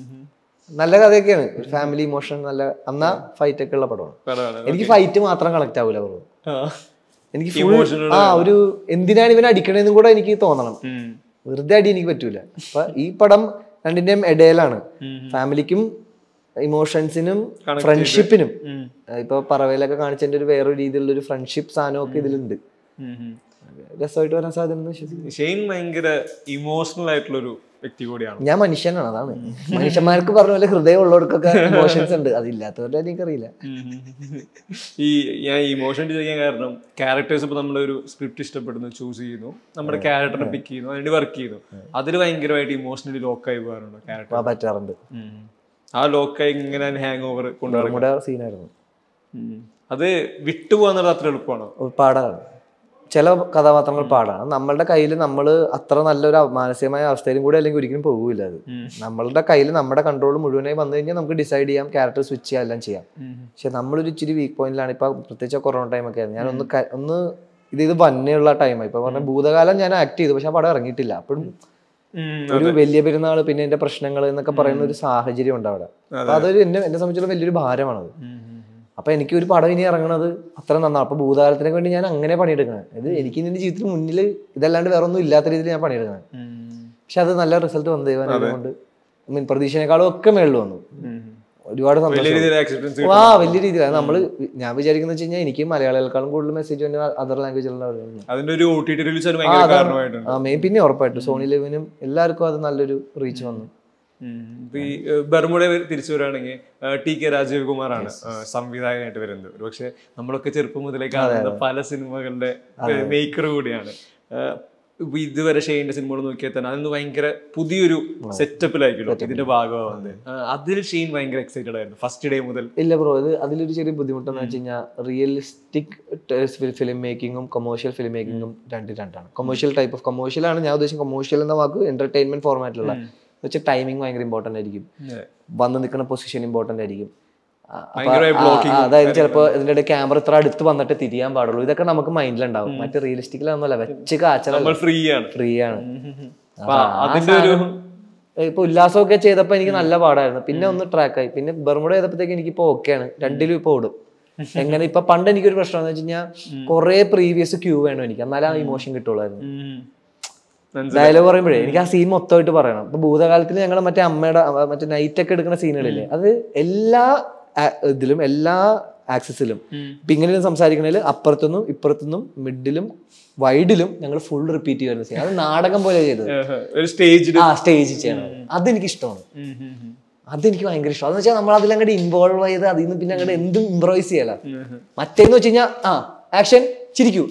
നല്ല കഥയൊക്കെയാണ് ഒരു ഫാമിലി ഇമോഷൻ നല്ല അന്നാ ഫൈറ്റ് ഒക്കെ ഉള്ള പടമാണ് എനിക്ക് ഫൈറ്റ് മാത്രം കണക്ട് ആവൂല ബ്രോ എനിക്ക് full- Emotional ആ ഒരു എന്തിനാണ് ഇവൻ അടിക്കണേന്നും കൂടെ എനിക്ക് തോന്നണം വെറുതെ അടി എനിക്ക് പറ്റൂല അപ്പൊ ഈ പടം രണ്ടിന്റെയും ഇടയിലാണ് ഫാമിലിക്കും ഇമോഷൻസിനും ഫ്രണ്ട്ഷിപ്പിനും ഇപ്പൊ പറവയിലൊക്കെ കാണിച്ചതിന്റെ ഒരു വേറൊരു രീതിയിലുള്ള ഒരു ഫ്രണ്ട്ഷിപ്പ് സാധനമൊക്കെ ഇതിലുണ്ട് രസമായിട്ട് വരാൻ സാധ്യത ഉണ്ടെന്ന് വിശ്വസിക്കുന്നു ഷെയ്ൻ ഭയങ്കര ഇമോഷണൽ ആയിട്ടുള്ള ഒരു വ്യക്തി കൂടിയാണ് ഞാൻ മനുഷ്യനാണ് അതാണ് മനുഷ്യന്മാർക്ക് പറഞ്ഞ പോലെ ഹൃദയം ഉള്ളവർക്കൊക്കെ ഇമോഷൻസ് ഉണ്ട് അതില്ലാത്തവരുടെ എനിക്കറിയില്ല ഈ ഞാൻ ഇമോഷൻ ചോദിക്കാൻ കാരണം ക്യാരക്ടേഴ്സ് ഇപ്പൊ നമ്മളൊരു സ്ക്രിപ്റ്റ് ഇഷ്ടപ്പെടുന്നു ചൂസ് ചെയ്യുന്നു നമ്മുടെ ക്യാരക്ടറിനെ പിക്ക് ചെയ്യുന്നു അതിന് വർക്ക് ചെയ്യുന്നു അതിൽ ഭയങ്കരമായിട്ട് ഇമോഷണലി ലോക്കായി പോകാറുണ്ട് ക്യാരക്ടർ ആ, പറ്റാറുണ്ട് ആ ലോക്കായി ഇങ്ങനെ ഹാങ് ഓവർ കൊണ്ടുവരണം നമ്മുടെ സീനായിരുന്നു അത് വിട്ടുപോകാന്നുള്ളത് അത്ര എളുപ്പമാണോ പാടാണ് ചില കഥാപാത്രങ്ങൾ പാടാണ് നമ്മളുടെ കയ്യിൽ നമ്മൾ അത്ര നല്ലൊരു അവ- മാനസികമായ അവസ്ഥയിലും കൂടെ അല്ലെങ്കിൽ ഒരിക്കലും പോകില്ല അത് നമ്മളുടെ കയ്യിൽ നമ്മുടെ കൺട്രോൾ മുഴുവനായി വന്നു കഴിഞ്ഞാൽ നമുക്ക് ഡിസൈഡ് ചെയ്യാം ക്യാരക്ടർ സ്വിച്ച് ചെയ്യാം എല്ലാം ചെയ്യാം പക്ഷെ നമ്മളൊരു ഇച്ചിരി വീക്ക് പോയിന്റിലാണ് ഇപ്പൊ പ്രത്യേകിച്ച് കൊറോണ ടൈം ഒക്കെ ആയിരുന്നു ഞാൻ ഒന്ന് ക- ഒന്ന് ഇത് ഇത് വന്നെയുള്ള ടൈമായി ഇപ്പൊ പറഞ്ഞ ഭൂതകാലം ഞാൻ ആക്ട് ചെയ്തു പക്ഷെ ആ പടം ഇറങ്ങിയിട്ടില്ല അപ്പോഴും ഒരു വലിയ പെരുന്നാൾ പിന്നെ എന്റെ പ്രശ്നങ്ങൾ എന്നൊക്കെ പറയുന്ന ഒരു സാഹചര്യം ഉണ്ട് അവിടെ അപ്പൊ അതൊരു എന്നെ എന്നെ സംബന്ധിച്ചിടത്തോളം വലിയൊരു ഭാരമാണത് അപ്പൊ എനിക്ക് ഒരു പടം ഇനി ഇറങ്ങണത് അത്ര നന്നാണ് അപ്പൊ ഭൂതകാലത്തിനൊക്കെ വേണ്ടി ഞാൻ അങ്ങനെ പണിയെടുക്കണം ഇത് എനിക്ക് ഇനി എന്റെ ജീവിതത്തിൽ മുന്നിൽ ഇതല്ലാണ്ട് വേറെ ഒന്നും ഇല്ലാത്ത രീതിയിൽ ഞാൻ പണിയെടുക്കണം പക്ഷെ അത് നല്ല റിസൾട്ട് വന്നു ദൈവം കൊണ്ട് മീൻ പ്രതീക്ഷനേക്കാളും ഒക്കെ മേളിൽ വന്നു ഒരുപാട് വലിയ സന്തോഷം രീതിയിൽ ആക്സെപ്റ്റൻസ് ആ വലിയ രീതിയിൽ നമ്മള് ഞാൻ വിചാരിക്കുന്ന വെച്ച് കഴിഞ്ഞാൽ എനിക്ക് മലയാളികൾക്കാളും കൂടുതൽ മെസ്സേജ് തന്നെ അതർ ലാംഗ്വേജിലുള്ള ആളുകളാണ് അതിന്റെ ഒരു ഒ ടി ടി റിലീസ് ഭയങ്കര കാരണമായിട്ടുണ്ട് ആ മെയിൻ പിന്നെ ഉറപ്പായിട്ടും സോണി ലെവിനും എല്ലാവർക്കും അത് നല്ലൊരു റീച്ച് വന്നു ഉം. ഇപ്പൊ ഈ ബർമുഡ തിരിച്ചു വരികയാണെങ്കിൽ ടി കെ രാജീവ് കുമാറാണ് സംവിധായകനായിട്ട് വരുന്നത് ഒരുപക്ഷെ നമ്മളൊക്കെ ചെറുപ്പം മുതലേ കാണുന്ന പല സിനിമകളുടെ മേക്കർ കൂടിയാണ് ഏഹ് ഇപ്പൊ ഇതുവരെ ഷെയ്ന്റെ സിനിമകൾ നോക്കിയാൽ തന്നെ അതൊന്ന് ഭയങ്കര പുതിയൊരു സെറ്റപ്പിലായിരിക്കുമല്ലോ ഇതിന്റെ ഭാഗമാവുന്നത് ഏഹ് അതിൽ ഷെയ്ൻ ഭയങ്കര എക്സൈറ്റഡ് ആയിരുന്നു ഫസ്റ്റ് ഡേ മുതൽ ഇല്ല ബ്രോ ഇത് അതിലൊരു ചെറിയ ബുദ്ധിമുട്ടെന്ന് വെച്ച് കഴിഞ്ഞാൽ റിയലിസ്റ്റിക് ഫിലിം മേക്കിങ്ങും കൊമേഴ്ഷ്യൽ ഫിലിം മേക്കിങ്ങും രണ്ടും രണ്ടാണ് കൊമേഴ്ഷ്യൽ ടൈപ്പ് ഓഫ് കൊമേഴ്ഷ്യൽ ആണ് ഞാൻ ഉദ്ദേശിക്കുന്നത് കൊമേഴ്ഷ്യൽ എന്ന വാക്ക് എന്റർടൈൻമെന്റ് ഫോർമാറ്റിലുള്ള വെച്ചാൽ ടൈമിംഗ് ഭയങ്കര ഇമ്പോർട്ടന്റ് ആയിരിക്കും വന്ന് നിൽക്കുന്ന പൊസിഷൻ ഇമ്പോർട്ടന്റ് ആയിരിക്കും ആ, അപ്പൊ ഭയങ്കരമായ ആ, blocking ആ, അതായത് ചിലപ്പോൾ ഇതിന്റെ ഇടയിൽ ക്യാമറ ഇത്ര അടുത്ത് വന്നിട്ട് തിരിയാൻ പാടുള്ളൂ ഇതൊക്കെ നമുക്ക് മൈൻഡിലുണ്ടാവും മറ്റേ റിയലിസ്റ്റിക്കിലൊന്നുമല്ല വെച്ച് കാച്ചല നമ്മൾ ഫ്രീ ആണ് ഫ്രീ ആണ് അപ്പൊ അതിന്റെ ഒരു ഇപ്പൊ ഉല്ലാസമൊക്കെ ചെയ്തപ്പോ എനിക്ക് നല്ല പാടായിരുന്നു പിന്നെ ഒന്ന് ട്രാക്കായി പിന്നെ ബർമുഡ ചെയ്തപ്പോഴത്തേക്ക് എനിക്ക് ഇപ്പൊ ഓക്കെയാണ് രണ്ടിലും ഇപ്പൊ ഓടും എങ്ങനെ ഇപ്പൊ പണ്ട് എനിക്കൊരു പ്രശ്നം എന്ന് വെച്ച് കഴിഞ്ഞാൽ കുറെ പ്രീവിയസ് ക്യൂ വേണം എനിക്ക് എന്നാലേ ആ ഇമോഷൻ കിട്ടുള്ളായിരുന്നു ഉം. മനസ്സിലായി. ഡയലോഗ് പറയുമ്പോഴേ എനിക്ക് ആ സീൻ മൊത്തമായിട്ട് പറയണം ഇപ്പൊ ഭൂതകാലത്തിൽ ഞങ്ങൾ മറ്റേ അമ്മയുടെ അഹ് മറ്റേ നൈറ്റ് ഒക്കെ എടുക്കുന്ന സീനുകളില്ലേ അത് എല്ലാ ആ- ഇതിലും എല്ലാ ആക്സസിലും ഇപ്പൊ ഇങ്ങനെ സംസാരിക്കണതിൽ അപ്പുറത്തുനിന്നും ഇപ്പുറത്തുനിന്നും മിഡിലും വൈഡിലും ഞങ്ങൾ ഫുൾ റിപ്പീറ്റ് ചെയ്യുന്ന സീൻ അത് നാടകം പോലെ ചെയ്തത് ഏഹ് ഒരു സ്റ്റേജിൽ ആ സ്റ്റേജ് ചെയ്യണം അതെനിക്ക് ഇഷ്ടമാണ് അതെനിക്ക് ഭയങ്കര ഇഷ്ടം എന്ന് വെച്ചാൽ നമ്മൾ അതിൽ അങ്ങോട്ട് ഇൻവോൾവ് ചെയ്ത് അതിൽ നിന്ന് പിന്നെ അങ്ങോട്ട് എന്തും ഇംപ്രവൈസ് ചെയ്യല മറ്റേന്ന് വെച്ച് കഴിഞ്ഞാൽ ആ ആക്ഷൻ ചിരിക്കൂ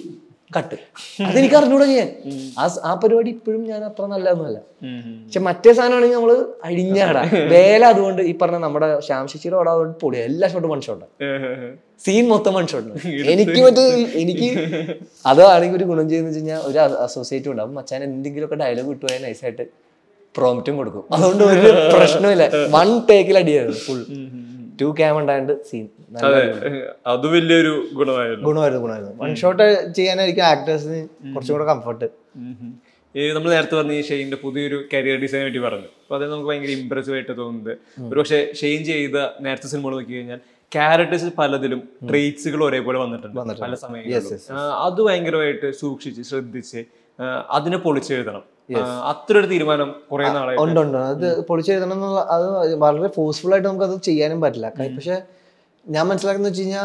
കട്ട് അതെനിക്ക് അറിഞ്ഞൂടാ ചെയ്യാൻ ആ സ- ആ പരിപാടി ഇപ്പോഴും ഞാൻ അത്ര നല്ലതൊന്നുമല്ല പക്ഷെ മറ്റേ സാധനമാണെങ്കിൽ നമ്മള് അഴിഞ്ഞാടാ വേല അതുകൊണ്ട് ഈ പറഞ്ഞ നമ്മുടെ ശ്യാം ശശിയുടെ ഓടാ അതുകൊണ്ട് പൊടിയാ എല്ലാ ഷോട്ടും വൺ ഷോട്ടാ സീൻ മൊത്തം വൺ ഷോട്ട് എനിക്ക് മറ്റേ എനിക്ക് അതാണെങ്കിൽ ഒരു ഗുണം ചെയ്യുന്ന വെച്ച് കഴിഞ്ഞാൽ ഒരു അസോസിയേറ്റ് ഉണ്ടാവും മച്ചാൻ എന്തെങ്കിലുമൊക്കെ ഡയലോഗ് കിട്ടുവാൻ നൈസായിട്ട് പ്രോംപ്റ്റും കൊടുക്കും അതുകൊണ്ട് ഒരു പ്രശ്നമില്ല വൺ ടേക്കിൽ അടിയായിരുന്നു ഫുൾ ടു ക്യാം ഉണ്ടായത് സീൻ അതെ അത് വലിയൊരു ഗുണമായിരുന്നു ഗുണമായിരുന്നു ഗുണമായിരുന്നു വൺ ഷോട്ട് ചെയ്യാനായിരിക്കും ആക്ടേഴ്സിന് കുറച്ചും കൂടെ കംഫർട്ട് ഈ നമ്മൾ നേരത്തെ പറഞ്ഞ ഈ ഷെയിന്റെ പുതിയൊരു കരിയർ ഡിസൈനെ പറ്റി പറഞ്ഞു അപ്പൊ അത് നമുക്ക് ഭയങ്കര ഇംപ്രസീവ് ആയിട്ട് തോന്നുന്നത് ഒരു പക്ഷേ ഷെയിൻ ചെയ്ത നേരത്തെ സിനിമകൾ നോക്കി കഴിഞ്ഞാൽ ക്യാരക്ടേഴ്സ് പലതിലും ട്രേറ്റ്സുകൾ ഒരേപോലെ വന്നിട്ടുണ്ട് പല സമയങ്ങളിലും ആ, അത് ഭയങ്കരമായിട്ട് സൂക്ഷിച്ച് ശ്രദ്ധിച്ച് ആ, അതിനെ പൊളിച്ചെഴുതണം ആ, അത്ര ഒരു തീരുമാനം കുറെ നാളായിട്ട് ഉണ്ട് ഉണ്ട് അത് പൊളിച്ചെഴുതണം എന്നുള്ള അത് വളരെ ഫോഴ്സ്ഫുൾ ആയിട്ട് നമുക്ക് അത് ചെയ്യാനും പറ്റില്ല പക്ഷെ ഞാൻ മനസ്സിലാക്കുന്ന വെച്ച് കഴിഞ്ഞാൽ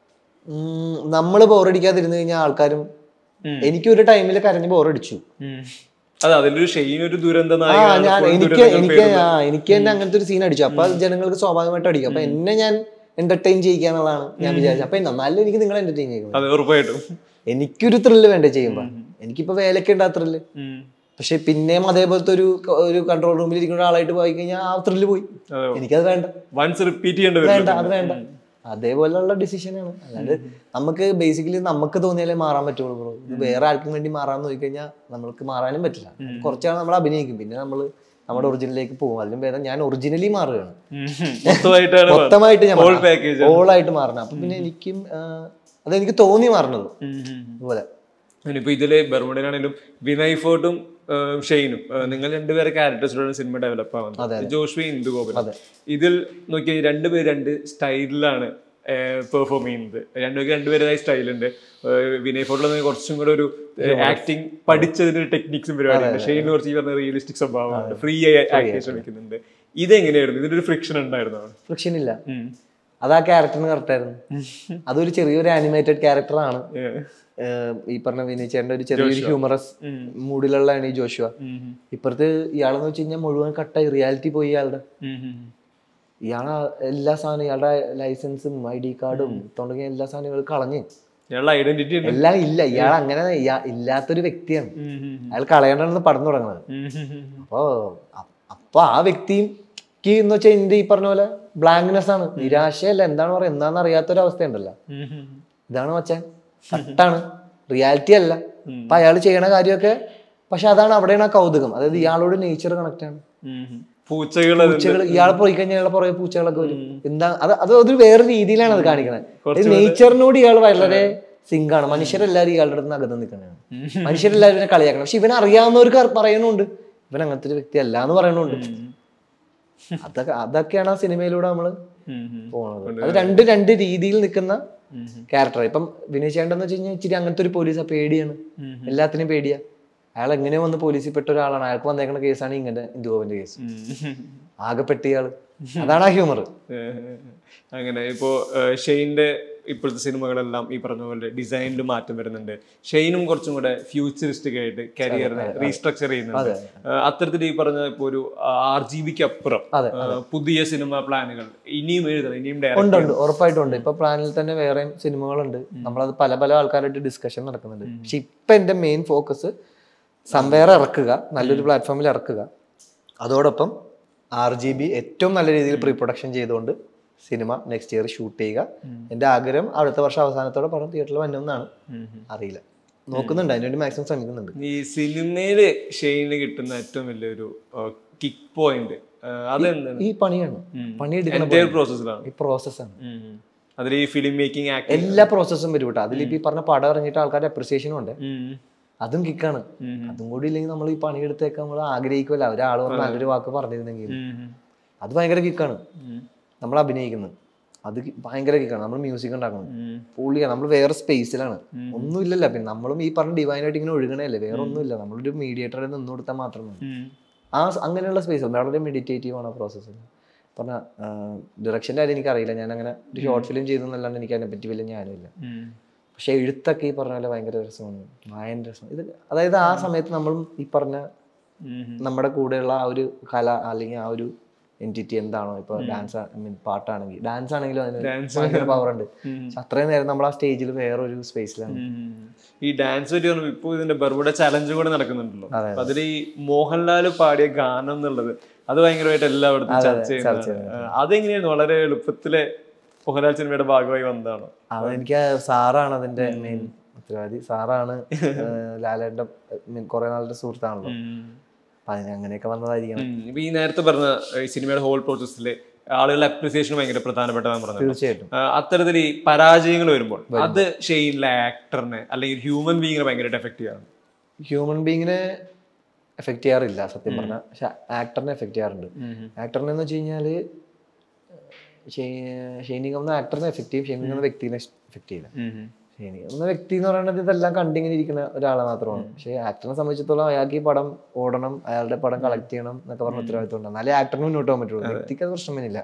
നമ്മൾ ബോറടിക്കാതിരുന്നു കഴിഞ്ഞാൽ ആൾക്കാരും എനിക്ക് ഒരു ടൈമിൽ കരഞ്ഞ് ബോറടിച്ചു ഉം. അതെ അതിലൊരു ഷെയിൻ ഒരു ദുരന്ത ആ നായകനാണ്, ഞാൻ full എനിക്ക് ദുരന്തങ്ങൾ എനിക്ക് പേരുന്ന. ആ എനിക്ക് തന്നെ അങ്ങനത്തെ ഒരു സീൻ അടിച്ചു അപ്പൊ അത് ജനങ്ങൾക്ക് സ്വാഭാവികമായിട്ട് അടിക്കും അപ്പൊ എന്നെ ഞാൻ എന്റർടൈൻ ചെയ്യിക്കുക എന്നുള്ളതാണ് ഞാൻ വിചാരിച്ചത് അപ്പൊ എന്നാലും എനിക്ക് നിങ്ങളെ എന്റർടൈൻ ചെയ്യിക്കണം അതെ ഉറപ്പായിട്ടും എനിക്കൊരു ത്രില്ല് വേണ്ടേ ചെയ്യുമ്പോ എനിക്കിപ്പോ വേലൊക്കെ ഉണ്ട് ആ ത്രില്ല് ഉം. പക്ഷെ പിന്നെയും അതേപോലത്തെ ഒരു ഒരു കൺട്രോൾ റൂമിൽ ഇരിക്കുന്ന ഒരാളായിട്ട് പോയി കഴിഞ്ഞാൽ ആ ത്രില്ല് പോയി അതെ എനിക്കത് വേണ്ട വൺസ് റിപ്പീറ്റ് ചെയ്യേണ്ടി വേണ്ട വരും അത് വേണ്ട അതേപോലെയുള്ള ഡിസിഷനാണ് അല്ലാണ്ട് നമുക്ക് ബേസിക്കലി നമുക്ക് തോന്നിയാലേ മാറാൻ പറ്റുള്ളൂ ബ്രോ ഇത് വേറെ ആർക്കും വേണ്ടി മാറാന്ന് നോക്കി കഴിഞ്ഞാൽ നമ്മൾക്ക് മാറാനും പറ്റില്ല കുറച്ചാൾ നമ്മൾ അഭിനയിക്കും പിന്നെ നമ്മൾ നമ്മുടെ ഒറിജിനലിലേക്ക് പോകും അതിലും ഭേദം ഞാൻ ഒറിജിനലി മാറുകയാണ് മൊത്തമായിട്ടാണ് മൊത്തമായിട്ട് ഞാൻ Whole package. ഓൾ ആയിട്ട് മാറണം അപ്പൊ പിന്നെ എനിക്കും ആ, അതെനിക്ക് തോന്നി മാറണത് അതുപോലെ ഇനിയിപ്പോ ഇതില് ബർമുഡനാണെങ്കിലും വിനയ് ഫോർട്ടും ഏഹ്, ഷെയ്നും ഏഹ്, നിങ്ങൾ രണ്ടുപേരെ ക്യാരക്ടേഴ്സിലൂടെ സിനിമ ഡെവലപ്പ് ആവുന്നത് ജോഷ്വി ഇന്ദുഗോപൻ ഇതിൽ നോക്കി രണ്ടുപേര് രണ്ട് സ്റ്റൈലിലാണ് പെർഫോം ചെയ്യുന്നത് രണ്ടുപേർക്ക് രണ്ടുപേരുടേതായ സ്റ്റൈലുണ്ട് വിനയ് ഫോർട്ടിൽ കുറച്ചും കൂടെ ഒരു ആക്ടിങ് പഠിച്ചതിന് ടെക്നിക്സും പരിപാടിയുണ്ട് ഷെയ്ൻ കുറച്ച് ഈ പറഞ്ഞ റിയലിസ്റ്റിക് സ്വഭാവമുണ്ട് ഫ്രീ ആയി ആക്ട് ചെയ്യാൻ ശ്രമിക്കുന്നുണ്ട് ഇതെങ്ങനെയായിരുന്നു ഇതിന്റെ ഒരു ഫ്രിക്ഷൻ ഉണ്ടായിരുന്നു ഫ്രിക്ഷൻ ഇല്ല അത് ആ ക്യാരക്ടറിന് കറക്റ്റ് ആയിരുന്നു അതൊരു ചെറിയൊരു ആനിമേറ്റഡ് ക്യാരക്ടറാണ് ഈ പറഞ്ഞ വിനീച്ചേന്റെ ഒരു ചെറിയൊരു ഹ്യൂമറസ് മൂഡിലുള്ളതാണ് ഈ ജോഷുവ ഇപ്പുറത്ത് ഇയാളെന്ന് വെച്ച് കഴിഞ്ഞാൽ മുഴുവൻ കട്ടായി റിയാലിറ്റി പോയി ഇയാളുടെ ഇയാളെ എല്ലാ സാധനവും ഇയാളുടെ ലൈസൻസും ഐ ഡി കാർഡും തുടങ്ങിയ എല്ലാ സാധനങ്ങളും കളഞ്ഞ് ഞങ്ങളുടെ ഐഡന്റിറ്റി ഉണ്ട് എല്ലാം ഇല്ല ഇയാൾ അങ്ങനെ ഇയാ- ഇല്ലാത്തൊരു വ്യക്തിയാണ് അയാൾ കളയണ്ടെന്ന് പടന്നു തുടങ്ങുന്നത് അപ്പോ അ- അപ്പൊ ആ വ്യക്തിക്ക് എന്ന് വെച്ചാൽ എന്റെ ഈ പറഞ്ഞ പോലെ ബ്ലാങ്ക്നെസ് ആണ് നിരാശയല്ല എന്താണ് പറയുക എന്താണെന്ന് അറിയാത്തൊരു അവസ്ഥയുണ്ടല്ലോ ഇതാണ് മച്ചാൻ കട്ടാണ് റിയാലിറ്റി അല്ല അപ്പൊ അയാൾ ചെയ്യണ കാര്യമൊക്കെ പക്ഷെ അതാണ് അവിടെയാണ് ആ കൗതുകം അതായത് ഇയാളോട് നേച്ചർ കണക്ട് ആണ് പൂച്ചകൾ പൂച്ചകൾ ഇയാളെ പോയി കഴിഞ്ഞാൽ ഇയാളെ പുറകെ പൂച്ചകളൊക്കെ വരും എന്താ അത് അത് ഒരു വേറെ രീതിയിലാണ് അത് കാണിക്കുന്നത് നേച്ചറിനോട് ഇയാൾ വളരെ സിങ്കാണ് മനുഷ്യരെല്ലാരും ഇയാളുടെ അടുത്ത് അകത്ത് നിൽക്കുന്നതാണ് മനുഷ്യരെല്ലാരും ഇവനെ കളിയാക്കണം പക്ഷെ ഇവനെ അറിയാവുന്നവർക്ക് അറി- പറയണുണ്ട് ഇവൻ അങ്ങനത്തെ ഒരു വ്യക്തി അല്ല എന്ന് പറയണുണ്ട് അതൊക്കെ അതൊക്കെയാണ് ആ സിനിമയിലൂടെ നമ്മള് പോണത് അത് രണ്ട് രണ്ട് രീതിയിൽ നിൽക്കുന്ന ക്യാരക്ടർ ഇപ്പം വിനയ് ചേണ്ടെന്ന് വെച്ച് കഴിഞ്ഞാൽ ഇച്ചിരി അങ്ങനത്തെ ഒരു പോലീസാ പേടിയാണ് എല്ലാത്തിനും പേടിയാ അയാൾ എങ്ങനെ വന്ന് പോലീസിൽ പെട്ട ഒരാളാണ് അയാൾക്ക് വന്നേക്കുന്ന കേസാണ് ഇങ്ങനെ ഇന്ദുഗോപന്റെ കേസ് ആകെ പെട്ട ഇയാള് അതാണ് ആ ഹ്യൂമർ അങ്ങനെ ഇപ്പോ ഏഹ്, ഷെയ്ന്റെ ഇപ്പോഴത്തെ സിനിമകളെല്ലാം ഈ പറഞ്ഞ പോലെ ഡിസൈനിൽ മാറ്റം വരുന്നുണ്ട് ഷെയ്നും കുറച്ചും കൂടെ ഫ്യൂച്ചറിസ്റ്റിക് ആയിട്ട് കരിയറിനെ റീസ്ട്രക്ചർ ചെയ്യുന്നുണ്ട് ഏഹ്, അത്തരത്തിൽ ഈ പറഞ്ഞ ഇപ്പൊ ഒരു ആർ ജി ബിക്ക് അപ്പുറം അതെ, ഏഹ്, പുതിയ സിനിമ പ്ലാനുകൾ ഇനിയും എഴുതണം ഇനിയും ഉണ്ട് ഡയറക്റ്റ് ഉണ്ട് ഉറപ്പായിട്ടും ഉണ്ട് ഇപ്പൊ പ്ലാനിൽ തന്നെ വേറെയും സിനിമകളുണ്ട് നമ്മളത് പല പല ആൾക്കാരായിട്ട് ഡിസ്കഷൻ നടക്കുന്നുണ്ട് പക്ഷെ ഇപ്പൊ എന്റെ മെയിൻ ഫോക്കസ് സംവേറെ ഇറക്കുക നല്ലൊരു പ്ലാറ്റ്ഫോമിൽ ഇറക്കുക അതോടൊപ്പം ആർ ജി ബി ഏറ്റവും നല്ല രീതിയിൽ പ്രീ പ്രൊഡക്ഷൻ ചെയ്തുകൊണ്ട് സിനിമ നെക്സ്റ്റ് ഇയർ ഷൂട്ട് ചെയ്യുക എന്റെ ആഗ്രഹം അടുത്ത വർഷം അവസാനത്തോടെ പടം തിയേറ്ററിൽ വന്നെന്നാണ് അറിയില്ല നോക്കുന്നുണ്ട് അതിനുവേണ്ടി മാക്സിമം ശ്രമിക്കുന്നുണ്ട് ഈ സിനിമയില് ഷെയ്ന് കിട്ടുന്ന ഏറ്റവും വലിയൊരു കിക്ക് പോയിന്റ് അതെന്താണ് ഈ പണിയാണ് പണിയെടുക്കുന്ന എന്റെ പ്രോസസ്സിലാണ് ഈ പ്രോസസ്സാണ് അതിൽ ഈ ഫിലിം മേക്കിംഗ് ആക്ട് എല്ലാ പ്രോസസ്സും വരും കേട്ടോ അതിലിപ്പോ ഈ പറഞ്ഞ പടം ഇറങ്ങിയിട്ട് ആൾക്കാരുടെ അപ്രിസിയേഷനും ഉണ്ട് അതും കിക്കാണ് അതും കൂടി ഇല്ലെങ്കിൽ നമ്മൾ ഈ പണിയെടുത്തേക്ക് നമ്മൾ ആഗ്രഹിക്കുമല്ലോ ഒരാൾ വന്ന് നല്ലൊരു വാക്ക് പറഞ്ഞിരുന്നെങ്കിൽ അത് ഭയങ്കര കിക്കാണ് നമ്മൾ അഭിനയിക്കുന്നത് അത് കി- ഭയങ്കര കിക്കാണ് നമ്മൾ മ്യൂസിക് ഉണ്ടാക്കുന്നത് പുള്ളിയാണ് നമ്മൾ വേറെ സ്പേസിലാണ് ഒന്നുമില്ലല്ലോ പിന്നെ നമ്മളും ഈ പറഞ്ഞ ഡിവൈനായിട്ട് ഇങ്ങനെ ഒഴുകണല്ലേ വേറെ ഒന്നുമില്ല നമ്മളൊരു മീഡിയേറ്ററിൽ നിന്ന് കൊടുത്താൽ മാത്രം മതി ആ സ- അങ്ങനെയുള്ള സ്പേസ് വളരെ മെഡിറ്റേറ്റീവ് ആണ് ആ പ്രോസസ്സ് പറഞ്ഞ ഡിറക്ഷൻ്റെ കാര്യം എനിക്കറിയില്ല ഞാൻ അങ്ങനെ ഒരു ഷോർട്ട് ഫിലിം ചെയ്തെന്നല്ലാണ്ട് എനിക്ക് അതിനെ പറ്റി വലിയ ഞാനുമില്ല പക്ഷെ എഴുത്തൊക്കെ ഈ പറഞ്ഞ പോലെ ഭയങ്കര രസമാണ് ഭയങ്കര രസം ഇത് അതായത് ആ സമയത്ത് നമ്മളും ഈ പറഞ്ഞ നമ്മുടെ കൂടെയുള്ള ആ ഒരു കല അല്ലെങ്കിൽ ആ ഒരു എൻറ്റിറ്റി എന്താണോ ഇപ്പൊ ഡാൻസ് ഐ മീൻ പാട്ടാണെങ്കിൽ ഡാൻസ് ആണെങ്കിലും അതിന് Dance. ഭയങ്കര പവർ ഉണ്ട് പക്ഷെ അത്രയും നേരം നമ്മൾ ആ സ്റ്റേജിൽ വേറൊരു സ്പേസിലാണ് ഈ ഡാൻസ് പറ്റി പറഞ്ഞു ഇപ്പൊ ഇതിന്റെ ബർബുഡ ചലഞ്ച് കൂടെ നടക്കുന്നുണ്ടല്ലോ അപ്പൊ അതിൽ ഈ മോഹൻലാൽ പാടിയ ഗാനം എന്നുള്ളത് അത് ഭയങ്കരമായിട്ട് എല്ലായിടത്തും ചർച്ച ചെയ്യുന്നതാണ് ആ, അതെങ്ങനെയായിരുന്നു വളരെ എളുപ്പത്തിലെ മോഹൻലാൽ സിനിമയുടെ ഭാഗമായി വന്നതാണോ അത് എനിക്ക് സാറാണ് അതിന്റെ മെയിൻ ഉത്തരവാദി സാറാണ് ലാലേട്ടന്റെ മീൻ കുറെ നാളുടെ സുഹൃത്താണല്ലോ അപ്പൊ അതിന് അങ്ങനെയൊക്കെ വന്നതായിരിക്കണം ഉം. ഇപ്പൊ ഈ നേരത്തെ പറഞ്ഞ ഈ സിനിമയുടെ ഹോൾ പ്രോസസ്സിൽ ആളുകളുടെ അപ്രിസിയേഷൻ ഭയങ്കര പ്രധാനപ്പെട്ടതാണ് പറഞ്ഞത് തീർച്ചയായിട്ടും അത്തരത്തിൽ ഈ പരാജയങ്ങൾ വരുമ്പോൾ അത് ഷെയ്നിലെ ആക്ടറിനെ അല്ലെങ്കിൽ ഹ്യൂമൻ ബീങ്ങിനെ ഭയങ്കരമായിട്ട് എഫക്ട് ചെയ്യാറുണ്ട് ഹ്യൂമൻ ബീങ്ങിനെ എഫക്ട് ചെയ്യാറില്ല സത്യം പറഞ്ഞാൽ പക്ഷെ ആക്ടറിനെ എഫക്ട് ചെയ്യാറുണ്ട് ആക്ടറിനെ എന്ന് വെച്ച് കഴിഞ്ഞാല് ഷെയ്നിങ് എന്ന ആക്ടറിനെ എഫക്ട് ചെയ്യും ഷെയ്നിങ് എന്ന വ്യക്തിനെ എഫക്ട് ചെയ്യില്ല ഷെയ്നിങ് എന്ന വ്യക്തി എന്ന് പറയുന്നത് ഇതെല്ലാം കണ്ടിങ്ങനെ ഇരിക്കുന്ന ഒരാളെ മാത്രമാണ് പക്ഷേ ആക്ടറിനെ സംബന്ധിച്ചിടത്തോളം അയാൾക്ക് ഈ പടം ഓടണം അയാളുടെ പടം കളക്ട് ചെയ്യണം എന്നൊക്കെ പറഞ്ഞ ഉത്തരവാദിത്വം ഉണ്ട് എന്നാലേ ആക്ടറിന് മുന്നോട്ട് പോകാൻ പറ്റുള്ളൂ വ്യക്തിക്ക് അത് പ്രശ്നം വരുന്നില്ല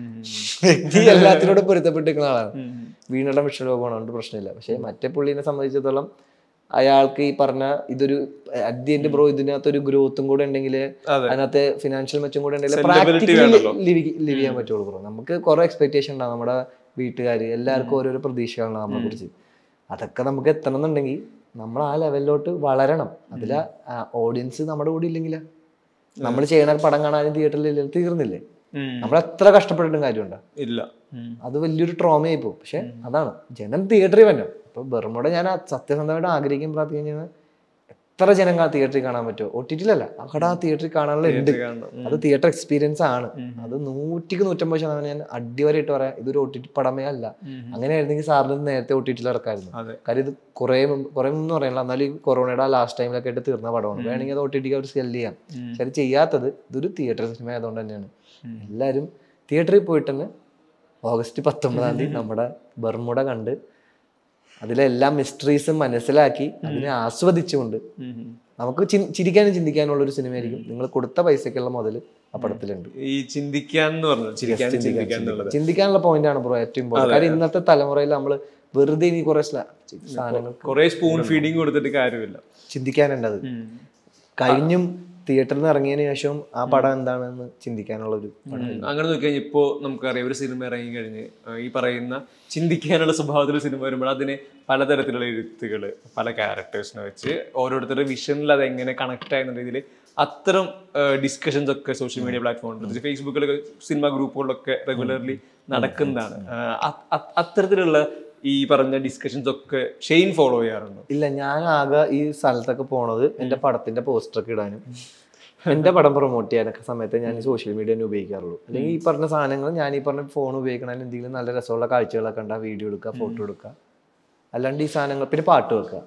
വ്യക്തി എല്ലാത്തിനോടും പൊരുത്തപ്പെട്ടിരിക്കുന്ന ആളാണ് വീണയുടെ വിഷലോകമാണ് അതുകൊണ്ട് പ്രശ്നമില്ല പക്ഷേ മറ്റേ പുള്ളീനെ സംബന്ധിച്ചിടത്തോളം അയാൾക്ക് ഈ പറഞ്ഞ ഇതൊരു അറ്റ് ദി എൻഡ് ബ്രോ ഇതിനകത്ത് ഒരു ഗ്രോത്തും കൂടെ ഉണ്ടെങ്കിൽ അതെ. അതിനകത്ത് ഫിനാൻഷ്യൽ മെച്ചും കൂടെ ഉണ്ടെങ്കിൽ Sellability പ്രാക്ടിക്കലി വേണമല്ലോ. ലിവ് ലിവ് ചെയ്യാൻ പറ്റുള്ളൂ ബ്രോ നമുക്ക് കുറെ എക്സ്പെക്ടേഷൻ ഉണ്ടാവും നമ്മുടെ വീട്ടുകാർ എല്ലാവർക്കും ഓരോരോ പ്രതീക്ഷകളാണ് നമ്മളെ കുറിച്ച് അതൊക്കെ നമുക്ക് എത്തണം എന്നുണ്ടെങ്കിൽ നമ്മൾ ആ ലെവലിലോട്ട് വളരണം അതിൽ ഓഡിയൻസ് നമ്മുടെ കൂടെ ഇല്ലെങ്കിൽ നമ്മൾ ചെയ്യണ പടം കാണാനും തിയേറ്ററിൽ തീർന്നില്ലേ നമ്മൾ എത്ര കഷ്ടപ്പെട്ടിട്ടും കാര്യമുണ്ടോ ഇല്ല അത് വലിയൊരു ട്രോമയായി പോകും പക്ഷെ അതാണ് ജനം തിയേറ്ററിൽ വരണം ഇപ്പൊ ബെർമുടെ ഞാൻ ആ സത്യസന്ധമായിട്ട് ആഗ്രഹിക്കും പ്രാർത്ഥിക്കുന്നത് എത്ര ജനം തിയേറ്ററിൽ കാണാൻ പറ്റുമോ ഒ ടി ടിയിലല്ല അവിടെ ആ തിയേറ്ററിൽ കാണാനുള്ള ഉണ്ട് കാണണം. അത് തിയേറ്റർ എക്സ്പീരിയൻസ് ആണ് അത് നൂറ്റിക്ക് നൂറ്റമ്പത് ശതമാനം ഞാൻ അടിവരായിട്ട് പറയാം ഇതൊരു ഒ ടി ടി പടമേ അല്ല അങ്ങനെയായിരുന്നെങ്കിൽ സാറിന് ഇത് നേരത്തെ ഒ ടി ടിയിൽ ഇറക്കായിരുന്നു അതെ കാര്യം ഇത് കുറേ മുമ്പ് കുറേ മുമ്പ് പറയണില്ല എന്നാലും ഈ കൊറോണയുടെ ആ ലാസ്റ്റ് ടൈമിലൊക്കെ ആയിട്ട് തീർന്ന പടമാണ് വേണമെങ്കിൽ അത് ഒ ടി ടിക്ക് അവർ സെല് ചെയ്യാം പക്ഷെ അത് ചെയ്യാത്തത് ഇതൊരു തിയേറ്റർ സിനിമ ആയതുകൊണ്ട് തന്നെയാണ് എല്ലാവരും തിയേറ്ററിൽ പോയിട്ട് തന്നെ ഓഗസ്റ്റ് പത്തൊമ്പതാം തീയതി നമ്മുടെ ബർമുട കണ്ട് അതിലെ എല്ലാ മിസ്റ്ററീസും മനസ്സിലാക്കി അതിനെ ആസ്വദിച്ചുകൊണ്ട് നമുക്ക് ചി- ചിരിക്കാനും ചിന്തിക്കാനുള്ള ഒരു സിനിമയായിരിക്കും നിങ്ങൾ കൊടുത്ത പൈസക്കുള്ള മുതൽ ആ പടത്തിലുണ്ട് ഈ ചിന്തിക്കാൻ എന്ന് പറഞ്ഞത് ചിരിക്കാനും ചിന്തിക്കാൻ എന്നുള്ളത് ചിന്തിക്കാനുള്ള പോയിന്റ് ആണ് ബ്രോ ഏറ്റവും ഇമ്പോർട്ടൻറ്റ് കാര്യം ഇന്നത്തെ തലമുറയിൽ നമ്മൾ വെറുതെ ഇനി കുറെ സ്ല- സാധനങ്ങൾ കുറെ സ്പൂൺ ഫീഡിങ് കൊടുത്തിട്ട് കാര്യമില്ല ചിന്തിക്കാനുണ്ട് അത് കഴിഞ്ഞും തിയേറ്ററിൽ നിന്ന് ഇറങ്ങിയതിന് ശേഷം ആ പടം എന്താണെന്ന് ചിന്തിക്കാനുള്ള ഒരു പടം അങ്ങനെ നോക്കിക്കഴിഞ്ഞാൽ ഇപ്പോൾ നമുക്കറിയാം ഒരു സിനിമ ഇറങ്ങി കഴിഞ്ഞ് ആ, ഈ പറയുന്ന ചിന്തിക്കാനുള്ള സ്വഭാവത്തിൽ സിനിമ വരുമ്പോൾ അതിന് പലതരത്തിലുള്ള എഴുത്തുകൾ പല ക്യാരക്ടേഴ്സിനെ വെച്ച് ഓരോരുത്തരുടെ വിഷനിൽ അത് എങ്ങനെ കണക്ട് ആയെന്ന രീതിയിൽ അത്തരം ഡിസ്കഷൻസ് ഒക്കെ സോഷ്യൽ മീഡിയ പ്ലാറ്റ്ഫോമിൽ പ്രത്യേകിച്ച് ഫേസ്ബുക്കിലൊക്കെ സിനിമ ഗ്രൂപ്പുകളിലൊക്കെ റെഗുലർലി നടക്കുന്നതാണ് ആ, അ- അ- അത്തരത്തിലുള്ള ഈ പറഞ്ഞ ഡിസ്കഷൻസ് ഒക്കെ ഷെയിൻ ഫോളോ ചെയ്യാറുണ്ടോ ഇല്ല ഞാൻ ആകെ ഈ സ്ഥലത്തൊക്കെ പോണത് എന്റെ പടത്തിന്റെ പോസ്റ്ററൊക്കെ ഇടാനും എന്റെ പടം പ്രൊമോട്ട് ചെയ്യാനൊക്കെ സമയത്ത് ഞാൻ സോഷ്യൽ മീഡിയ തന്നെ ഉപയോഗിക്കാറുള്ളൂ അല്ലെങ്കിൽ ഈ പറഞ്ഞ സാധനങ്ങൾ ഞാൻ ഈ പറഞ്ഞ ഫോൺ ഉപയോഗിക്കണതിന് എന്തെങ്കിലും നല്ല രസമുള്ള കാഴ്ചകളൊക്കെ ഉണ്ടാ വീഡിയോ എടുക്കുക ഫോട്ടോ എടുക്കുക അല്ലാണ്ട് ഈ സാധനങ്ങൾ പിന്നെ പാട്ട് വെക്കുക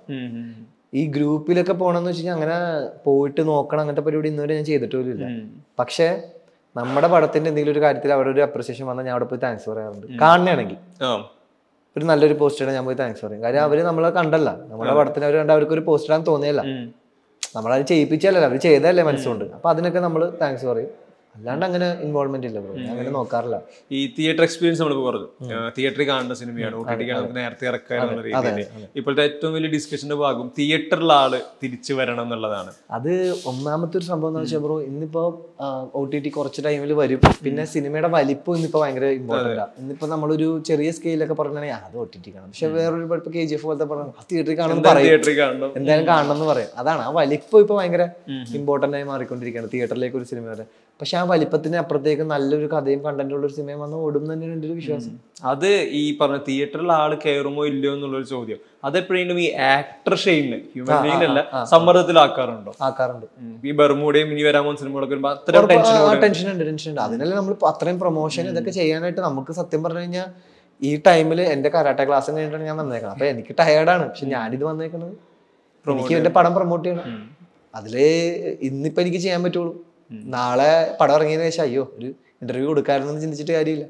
ഈ ഗ്രൂപ്പിലൊക്കെ പോകണമെന്ന് വെച്ച് കഴിഞ്ഞാൽ അങ്ങനെ പോയിട്ട് നോക്കണം അങ്ങനത്തെ പരിപാടി ഇന്നുവരെ ഞാൻ ചെയ്തിട്ട് പോലും ഇല്ല പക്ഷേ നമ്മുടെ പടത്തിന്റെ എന്തെങ്കിലും ഒരു കാര്യത്തിൽ അവിടെ ഒരു അപ്രിസിയേഷൻ വന്നാൽ ഞാൻ അവിടെ പോയി താങ്ക്സ് പറയാറുണ്ട് കാണണമെങ്കിൽ ആ ഒരു നല്ലൊരു പോസ്റ്റ് ഇടാൻ ഞാൻ പോയി താങ്ക്സ് പറയും കാര്യം അവര് നമ്മളെ കണ്ടല്ല നമ്മുടെ പടത്തിന് അവർ കണ്ട അവർക്ക് ഒരു പോസ്റ്റ് ഇടാൻ തോന്നിയല്ല ഉം. നമ്മളത് ചെയ്യിപ്പിച്ചല്ലേ അവർ ചെയ്തല്ലേ മനസ്സുകൊണ്ട് അപ്പൊ അതിനൊക്കെ നമ്മൾ താങ്ക്സ് പറയും അല്ലാണ്ട് അങ്ങനെ ഇൻവോൾവ്മെന്റ് ഇല്ല ബ്രോ ഞാൻ അങ്ങനെ നോക്കാറില്ല ഈ തിയേറ്റർ എക്സ്പീരിയൻസ് നമ്മളിപ്പോൾ പറഞ്ഞു തിയേറ്ററിൽ കാണുന്ന സിനിമയാണ് ഒ ടി ടി നമുക്ക് നേരത്തെ ഇറക്കുക എന്നുള്ള രീതിയിൽ ഇപ്പോഴത്തെ ഏറ്റവും വലിയ ഡിസ്കഷന്റെ ഭാഗം തിയേറ്ററിൽ ആള് തിരിച്ചു വരണം എന്നുള്ളതാണ് അത് ഒന്നാമത്തെ ഒരു സംഭവം എന്ന് വെച്ചാൽ ബ്രോ ഇന്നിപ്പോ ഒ ടി ടി കുറച്ച് ടൈമിൽ വരും പിന്നെ സിനിമയുടെ വലിപ്പം ഇന്നിപ്പോ ഭയങ്കര ഇമ്പോർട്ടന്റ് ആണ് ഇന്നിപ്പോ നമ്മളൊരു ചെറിയ സ്കെയിലൊക്കെ പറഞ്ഞാൽ അത് ഒ ടി ടി കാണാം പക്ഷെ വേറൊരു ഇപ്പൊ കെ ജി എഫ് പോലത്തെ പറഞ്ഞു തിയേറ്ററിൽ കാണുമ്പോൾ പറയും തിയേറ്ററിൽ കാണണം എന്തായാലും കാണണം എന്ന് പറയും അതാണ് ആ വലിപ്പം ഇപ്പൊ ഭയങ്കര ഇമ്പോർട്ടന്റ് ആയി മാറിക്കൊണ്ടിരിക്കുകയാണ് തിയേറ്ററിലേക്ക് ഒരു സിനിമ വരെ പക്ഷെ ആ വലിപ്പത്തിന് അപ്പുറത്തേക്ക് നല്ലൊരു കഥയും കണ്ടന്റും ഉള്ള ഒരു സിനിമ വന്ന് ഓടും എന്ന് തന്നെയാണ് എൻ്റെ ഒരു വിശ്വാസം അത് ഈ പറഞ്ഞ തിയേറ്ററിൽ ആള് കയറുമോ ഇല്ലയോ എന്നുള്ളൊരു ചോദ്യം അതെപ്പോഴെങ്കിലും ഈ ആക്ടർ ഷെയിന് ഹ്യൂമൻ ബീങ്ങിനല്ല സമ്മർദ്ദത്തിലാക്കാറുണ്ടോ ആക്കാറുണ്ട് ഉം. ഈ ബർമൂടെയും ഇനി വരാൻ പോകുന്ന സിനിമകളൊക്കെ വരുമ്പോൾ അത്തരം ടെൻഷൻ ടെൻഷൻ ഉണ്ട് ടെൻഷൻ ഉണ്ട് അതിനല്ലേ നമ്മൾ അത്രയും പ്രൊമോഷൻ ഇതൊക്കെ ചെയ്യാനായിട്ട് നമുക്ക് സത്യം പറഞ്ഞു കഴിഞ്ഞാൽ ഈ ടൈമിൽ എന്റെ കരാട്ടെ ക്ലാസ് കഴിഞ്ഞിട്ടാണ് ഞാൻ വന്നേക്കണം അപ്പൊ എനിക്ക് ടയേർഡാണ് പക്ഷെ ഞാനിത് വന്നേക്കണത് എനിക്ക് എന്റെ പടം പ്രൊമോട്ട് ചെയ്യണം അതില് ഇന്നിപ്പോ എനിക്ക് ചെയ്യാൻ പറ്റുള്ളൂ നാളെ പടം ഇറങ്ങിയതിനു ശേഷം അയ്യോ ഒരു ഇന്റർവ്യൂ കൊടുക്കാറുണ്ടെന്ന് ചിന്തിച്ചിട്ട് കാര്യമില്ല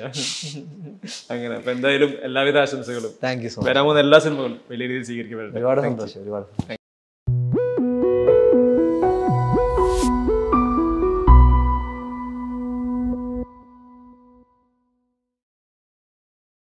അങ്ങനെ അപ്പൊ എന്തായാലും എല്ലാവിധ ആശംസകളും താങ്ക് യു സോ മച്ച് വരാൻ പോകുന്ന എല്ലാ സിനിമകളും വലിയ രീതിയിൽ സ്വീകരിക്കപ്പെടട്ടെ ഒരുപാട് സന്തോഷം ഒരുപാട് സന്തോഷം